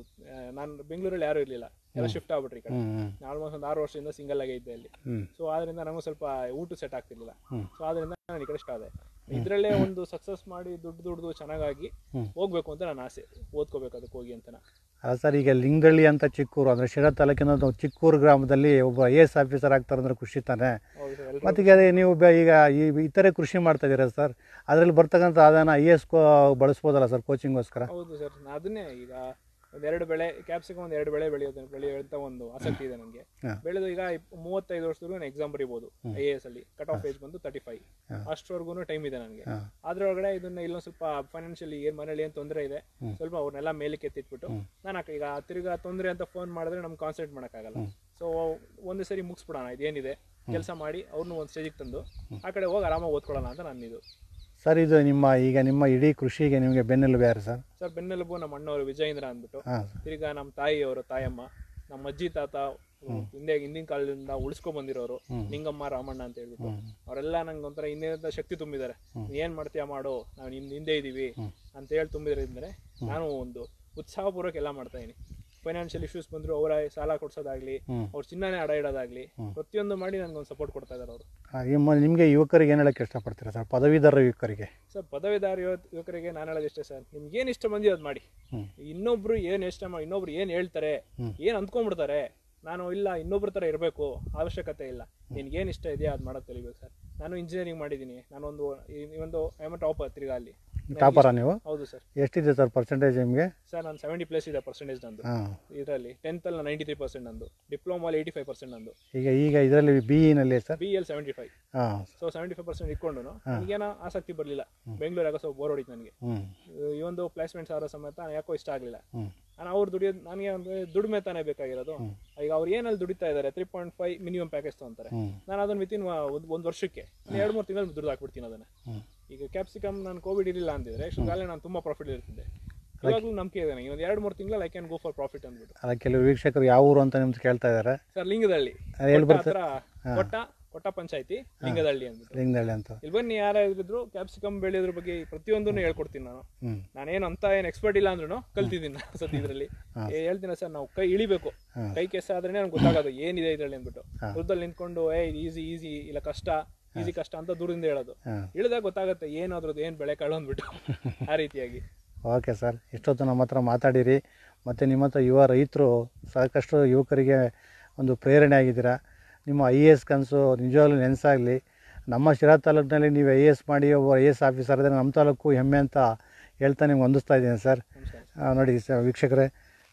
ನಾನು ಬೆಂಗಳೂರಲ್ಲಿ ಯಾರು ಇರಲಿಲ್ಲ ಎಲ್ಲ ಶಿಫ್ಟ್ ಆಗ್ಬಿಟ್ರಿ ಈ ಕಡೆ ಹ್ಞೂ ಹ್ಞೂ ಆಲ್ಮೋಸ್ಟ್ ಒಂದು ಆರು ವರ್ಷದಿಂದ ಸಿಂಗಲ್ ಆಗೇ ಇದ್ದೆ ಅಲ್ಲಿ ಹ್ಞೂ ಸೊ ಆದ್ರಿಂದ ನನಗೂ ಸ್ವಲ್ಪ ಊಟ ಸೆಟ್ ಆಗ್ತಿರ್ಲಿಲ್ಲ ಹ್ಮ್. ಸೊ ಆದ್ರಿಂದ ನಾನು ಈ ಕಡೆ ಇಷ್ಟ ಆದೆ ಇದರಲ್ಲೇ ಒಂದು ಸಕ್ಸಸ್ ಮಾಡಿ ದುಡ್ಡು ದುಡ್ದು ಚೆನ್ನಾಗಾಗಿ ಹ್ಮ್. ಹೋಗ್ಬೇಕು ಅಂತ ನನ್ನ ಆಸೆ ಓದ್ಕೋಬೇಕು ಅದಕ್ಕೆ ಹೋಗಿ ಅಂತ ಅಲ್ಲ ಸರ್ ಈಗ ಲಿಂಗದಳ್ಳಿ ಅಂತ ಚಿಕ್ಕೂರು ಅಂದರೆ ಶಿರಾ ತಾಲೂಕಿನ ಒಂದು ಚಿಕ್ಕೂರು ಗ್ರಾಮದಲ್ಲಿ ಒಬ್ಬ ಐ ಎ ಎಸ್ ಆಫೀಸರ್ ಆಗ್ತಾರೆ ಅಂದ್ರೆ ಖುಷಿ ತಾನೆ ಹೌದು ಸರ್ ಎಲ್ಲರೂ ಮತ್ತು ಈಗ ಅದೇ ನೀವು ಬೆ- ಈಗ ಈ ಇತರೆ ಕೃಷಿ ಮಾಡ್ತಾ ಇದ್ದೀರಾ ಸರ್ ಅದರಲ್ಲಿ ಬರ್ತಕ್ಕಂಥ ಆದಾಯನ ಐ ಎ ಎಸ್ ಬಳಸ್ಬೋದಲ್ಲ ಸರ್ ಕೋಚಿಂಗ್ಗೋಸ್ಕರ ಹೌದು ಸರ್ ಅದನ್ನೇ ಈಗ ಒಂದೆರಡು ಬೆಳೆ ಕ್ಯಾಪ್ಸಿಕಮ್ ಒಂದು ಎರಡು ಬೆಳೆ ಬೆಳೆಯೋದು ಬೆಳೆಯುವಂತ ಒಂದು ಆಸಕ್ತಿ ಇದೆ ನನಗೆ ಹಾ. ಬೆಳೆದು ಈಗ ಇಪ್- ಮೂವತ್ತೈದು ವರ್ಷದವರೆಗೂ ನಾನು ಎಕ್ಸಾಮ್ ಬರೀಬೋದು ಐ ಎ ಎಸ್ ಅಲ್ಲಿ ಕಟ್ ಆಫ್ ಏಜ್ ಬಂದು ತರ್ಟಿ ಫೈವ್ ಹಾ. ಅಷ್ಟರವರೆಗೂ ಟೈಮ್ ಇದೆ ನನಗೆ ಹಾಂ ಅದ್ರೊಳಗಡೆ ಇದನ್ನ ಇಲ್ಲೊಂದು ಸ್ವಲ್ಪ ಫೈನಾನ್ಷಿಯಲಿ ಏನ್ ಮನೇಲಿ ಏನ್ ತೊಂದರೆ ಇದೆ ಸ್ವಲ್ಪ ಅವ್ರನ್ನೆಲ್ಲ ಮೇಲಕ್ಕೆ ಎತ್ತಿಟ್ಬಿಟ್ಟು ನಾನು ಈಗ ತಿರ್ಗಾ ತೊಂದರೆ ಅಂತ ಫೋನ್ ಮಾಡಿದ್ರೆ ನಮ್ಗೆ ಕಾನ್ಸಂಟ್ರೇಟ್ ಮಾಡೋಕ್ಕಾಗಲ್ಲ ಸೊ ಒಂದು ಸರಿ ಮುಗಿಸ್ಬಿಡೋಣ ಇದೇನಿದೆ ಕೆಲಸ ಮಾಡಿ ಅವ್ರನ್ನ ಒಂದು ಸ್ಟೇಜಿಗೆ ತಂದು ಆ ಕಡೆ ಹೋಗಿ ಆರಾಮಾಗಿ ಓದ್ಕೊಳ್ಳೋಣ ಅಂತ ನಾನು ಇದು ಸರ್ ಇದು ನಿಮ್ಮ ಈಗ ನಿಮ್ಮ ಇಡೀ ಕೃಷಿಗೆ ನಿಮಗೆ ಬೆನ್ನೆಲುಬು ಯಾರು ಸರ್ ಸರ್ ಬೆನ್ನೆಲುಬು ನಮ್ಮ ಅಣ್ಣವರು ವಿಜಯೇಂದ್ರ ಅಂದ್ಬಿಟ್ಟು ಹಾಂ ತಿರ್ಗಾ ನಮ್ಮ ತಾಯಿಯವರು ತಾಯಮ್ಮ ನಮ್ಮ ಅಜ್ಜಿ ತಾತ ಹಿಂದೆ ಹಿಂದಿನ ಕಾಲದಿಂದ ಉಳಿಸ್ಕೊಂಡ್ ಬಂದಿರೋರು ನಿಂಗಮ್ಮ ರಾಮಣ್ಣ ಅಂತ ಹೇಳ್ಬಿಟ್ಟು ಅವರೆಲ್ಲ ನಂಗೆ ಒಂಥರ ಹಿಂದಿನ ಶಕ್ತಿ ತುಂಬಿದ್ದಾರೆ ನೀನ್ ಏನ್ ಮಾಡ್ತೀಯ ಮಾಡು ನಾವು ನಿಮ್ ಹಿಂದೆ ಇದೀವಿ ಅಂತ ಹೇಳಿ ತುಂಬಿದ್ರಿಂದ ನಾನು ಒಂದು ಉತ್ಸಾಹಪೂರ್ವಕ ಎಲ್ಲ ಮಾಡ್ತಾ ಇದೀನಿ ಫೈನಾನ್ಷಿಯಲ್ ಇಶ್ಯೂಸ್ ಬಂದ್ರು ಅವರ ಸಾಲ ಕೊಡ್ಸೋದಾಗ್ಲಿ ಅವ್ರ ಚಿನ್ನನೇ ಅಡ ಇಡೋದಾಗ್ಲಿ ಪ್ರತಿಯೊಂದು ಮಾಡಿ ನನ್ಗೆ ಒಂದು ಸಪೋರ್ಟ್ ಕೊಡ್ತಾ ಇದಾರೆ ಅವರು ನಿಮ್ಮ ನಿಮಗೆ ಯುವಕರಿಗೆ ಏನು ಹೇಳಕ್ಕೆ ಇಷ್ಟಪಡ್ತೀರಾ ಸರ್ ಪದವೀಧರ ಯುವಕರಿಗೆ ಸರ್ ಪದವೀಧರ ಯುವ ಯುವಕರಿಗೆ ನಾನು ಹೇಳೋದು ಇಷ್ಟೇ ಸರ್ ನಿಮ್ಗೆ ಏನು ಇಷ್ಟ ಬಂದಿದೆ ಅದು ಮಾಡಿ ಹ್ಮ್. ಇನ್ನೊಬ್ರು ಏನು ಇಷ್ಟ ಮಾಡಿ ಇನ್ನೊಬ್ರು ಏನು ಹೇಳ್ತಾರೆ ಏನು ಅಂದ್ಕೊಂಡ್ಬಿಡ್ತಾರೆ ನಾನು ಇಲ್ಲ ಇನ್ನೊಬ್ರ ಥರ ಇರಬೇಕು ಅವಶ್ಯಕತೆ ಇಲ್ಲ ನಿನ್ಗೇನು ಇಷ್ಟ ಇದೆಯಾ ಅದು ಮಾಡೋದು ಕಲಿಬೇಕು ಸರ್ ನಾನು ಇಂಜಿನಿಯರಿಂಗ್ ಮಾಡಿದ್ದೀನಿ ನಾನೊಂದು ಈ- ಈ ಒಂದು ಐ ಎಮ್ ಟಾಪ್ ತಿರ್ಗಾ ಅಲ್ಲಿ ಟಾಪರಾ ನೀವು ಹೌದು ಸರ್ ಎಷ್ಟಿದೆ ಸರ್ ಪರ್ಸೆಂಟೇಜ್ ನಿಮಗೆ ಸರ್ ನಾನು ಸೆವೆಂಟಿ ಪ್ಲಸ್ ಇದೆ ಪರ್ಸೆಂಟೇಜ್ ನಂದು ಹಾಂ ಇದರಲ್ಲಿ ಟೆಂತಲ್ಲಿ ನೈಂಟಿ ತ್ರೀ ಪರ್ಸೆಂಟ್ ನಂದು ಡಿಪ್ಲೊಮಲ್ಲಿ ಏಯ್ಟಿ ಫೈವ್ ಪರ್ಸೆಂಟ್ ನಂದು ಈಗ ಈಗ ಇದರಲ್ಲಿ ಬಿ ಇನಲ್ಲಿ sir B L seventy five ಹಾಂ ಸೊ ಸೆವೆಂಟಿ ಫೈವ್ ಪರ್ಸೆಂಟ್ ಇಟ್ಕೊಂಡು ನನಗೇನೋ ಆಸಕ್ತಿ ಬರಲಿಲ್ಲ ಬೆಂಗಳೂರಾಗ ಸ್ವಲ್ಪ ಬೋರ್ ಹೊಡಿತು ನನಗೆ ಹ್ಞೂ ಈ ಒಂದು ಪ್ಲೇಸ್ಮೆಂಟ್ಸ್ ಆರೋ ಸಮೇತ ಯಾಕೋ ಇಷ್ಟ ಆಗಲಿಲ್ಲ ಹ್ಞೂ ನಾನು ಅವ್ರು ದುಡಿಯೋದು ನನಗೆ ಒಂದು ದುಡಿಮೆ ತಾನೇ ಬೇಕಾಗಿರೋದು ಈಗ ಅವ್ರು ಏನಲ್ಲಿ ದುಡಿತಾ ಇದ್ದಾರೆ three point five minimum package ತೊಗೊಂತಾರೆ ಹ್ಞೂ ನಾನು ಅದನ್ನ ವಿತಿನ್ ಒಂದು ಒಂದು ವರ್ಷಕ್ಕೆ ಎರಡು ಮೂರು ತಿಂಗಳು ದುಡ್ದು ಹಾಕ್ಬಿಡ್ತೀನಿ ಅದನ್ನ ಹ್ಞೂ ಈಗ ಕ್ಯಾಪ್ಸಿಕಮ್ ನಾನು ಕೋವಿಡ್ ಇರಲಿಲ್ಲ ಅಂದಿದ್ರೆ ಇಷ್ಟೊಂದಲ್ಲೇ ನಾನು ತುಂಬ ಪ್ರಾಫಿಟ್ ಇರ್ತಿದ್ದೆ ಇವಾಗಲೂ ನಂಬಿಕೆ ಇದೆ ನನಗೆ ಒಂದು ಎರಡು ಮೂರು ತಿಂಗಳು I can go for profit ಅಂದ್ಬಿಟ್ಟು ಅಲ್ಲ ಕೆಲವು ವೀಕ್ಷಕರು ಯಾವ ಊರು ಅಂತ ನಿಮ್ದು ಕೇಳ್ತಾ ಇದ್ದಾರೆ ಸರ್ ಲಿಂಗದಳ್ಳಿ ಅದು ಎಲ್ಲಿ ಕೊಟ್ಟ ಹತ್ರ ಕೊಟ್ಟ ಕೊಟ್ಟ ಪಂಚಾಯತಿ ಲಿಂಗದಳ್ಳಿ ಅಂದ್ಬಿಟ್ಟು ಲಿಂಗದಳ್ಳಿ ಅಂತ ಇಲ್ಲಿ ಬನ್ನಿ ಯಾರು ಇದ್ರು ಕ್ಯಾಪ್ಸಿಕಮ್ ಬೆಳೆಯೋದ್ರ ಬಗ್ಗೆ ಪ್ರತಿಯೊಂದನ್ನು ಹೇಳ್ಕೊಡ್ತೀನಿ ನಾನು ಹ್ಞೂ ನಾನೇನು ಅಂತ ಏನು ಎಕ್ಸ್ಪರ್ಟ್ ಇಲ್ಲ ಅಂದ್ರೂ ಕಲ್ತಿದ್ದೀನಿ ನಾನು ಸತಿ ಇದರಲ್ಲಿ ಹೇಳ್ತೀನಿ ಸರ್ ನಾವು ಕೈ ಇಳಿಬೇಕು ಕೈ ಕೆಸ ಆದ್ರೆ ನನ್ಗೆ ಗೊತ್ತಾಗೋದು ಏನಿದೆ ಇದರಲ್ಲಿ ಅಂದ್ಬಿಟ್ಟು ದೂರದಲ್ಲಿ ನಿಂತ್ಕೊಂಡು ಏ ಈಸಿ ಈಸಿ ಇಲ್ಲ ಕಷ್ಟ ಈಸಿ ಕಷ್ಟ ಅಂತ ದೂರದಿಂದ ಹೇಳೋದು ಹಾಂ ಇಳಿದಾಗ ಗೊತ್ತಾಗುತ್ತೆ ಏನು ಅದ್ರದ್ದು ಏನು ಬೆಳೆ ಕಾಳು ಅಂದ್ಬಿಟ್ಟು ಆ ರೀತಿಯಾಗಿ ಓಕೆ ಸರ್ ಇಷ್ಟೊತ್ತು ನಮ್ಮ ಹತ್ರ ಮಾತಾಡಿರಿ ಮತ್ತು ನಿಮ್ಮ ಹತ್ರ ಯುವ ರೈತರು ಸಾಕಷ್ಟು ಯುವಕರಿಗೆ ಒಂದು ಪ್ರೇರಣೆ ಆಗಿದ್ದೀರಾ ನಿಮ್ಮ ಐ ಎ ಎಸ್ ಕನಸು ನಿಜವಾಗ್ಲೂ ನೆನೆಸಾಗಲಿ ನಮ್ಮ ಶಿರಾ ತಾಲೂಕಿನಲ್ಲಿ ನೀವು ಐ ಎ ಎಸ್ ಮಾಡಿ ಒಬ್ಬ ಐ ಎ ಎಸ್ ಆಫೀಸರ್ ಇದ್ದರೆ ನಮ್ಮ ತಾಲೂಕು ಹೆಮ್ಮೆ ಅಂತ ಹೇಳ್ತಾ ನಿಮ್ಗೆ ಹೊಂದಿಸ್ತಾ ಇದ್ದೀನಿ ಸರ್ ನಮಸ್ಕಾರ ಆ, ನೋಡಿ ಸ ವೀಕ್ಷಕರೇ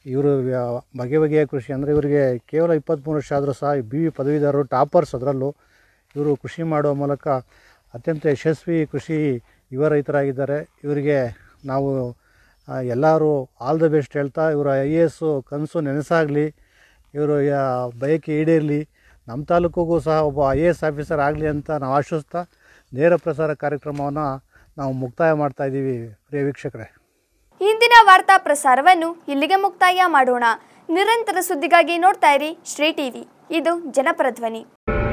ಇವರು ಬಗೆ ಬಗೆಯ ಕೃಷಿ ಅಂದರೆ ಇವರಿಗೆ ಕೇವಲ ಇಪ್ಪತ್ತ್ಮೂರು ವರ್ಷ ಆದರೂ ಸಹ ಬಿ ವಿ ಪದವೀಧರರು ಟಾಪರ್ಸ್ ಅದರಲ್ಲೂ ಇವರು ಕೃಷಿ ಮಾಡುವ ಮೂಲಕ ಅತ್ಯಂತ ಯಶಸ್ವಿ ಕೃಷಿ ಯುವ ರೈತರಾಗಿದ್ದಾರೆ ಇವರಿಗೆ ನಾವು ಆ, ಎಲ್ಲರೂ ಆಲ್ ದ ಬೆಸ್ಟ್ ಹೇಳ್ತಾ ಇವರು ಐ ಎ ಎಸ್ಸು ಕನಸು ನೆನಸಾಗಲಿ ಇವರು ಯಾ- ಬಯಕೆ ಈಡೇರಲಿ ನಮ್ಮ ತಾಲೂಕಿಗೂ ಸಹ ಒಬ್ಬ ಐ ಎ ಎಸ್ ಆಫೀಸರ್ ಆಗಲಿ ಅಂತ ನಾವು ಆಶ್ವಸ್ತಾ ನೇರ ಪ್ರಸಾರ ಕಾರ್ಯಕ್ರಮವನ್ನು ನಾವು ಮುಕ್ತಾಯ ಮಾಡ್ತಾ ಇದ್ದೀವಿ ಪ್ರಿಯ ವೀಕ್ಷಕರೇ ಇಂದಿನ ವಾರ್ತಾ ಪ್ರಸಾರವನ್ನು ಇಲ್ಲಿಗೆ ಮುಕ್ತಾಯ ಮಾಡೋಣ ನಿರಂತರ ಸುದ್ದಿಗಾಗಿ ನೋಡ್ತಾ ಇರಿ ಶ್ರೀ ಟಿವಿ ಇದು ಜನಪರ ಧ್ವನಿ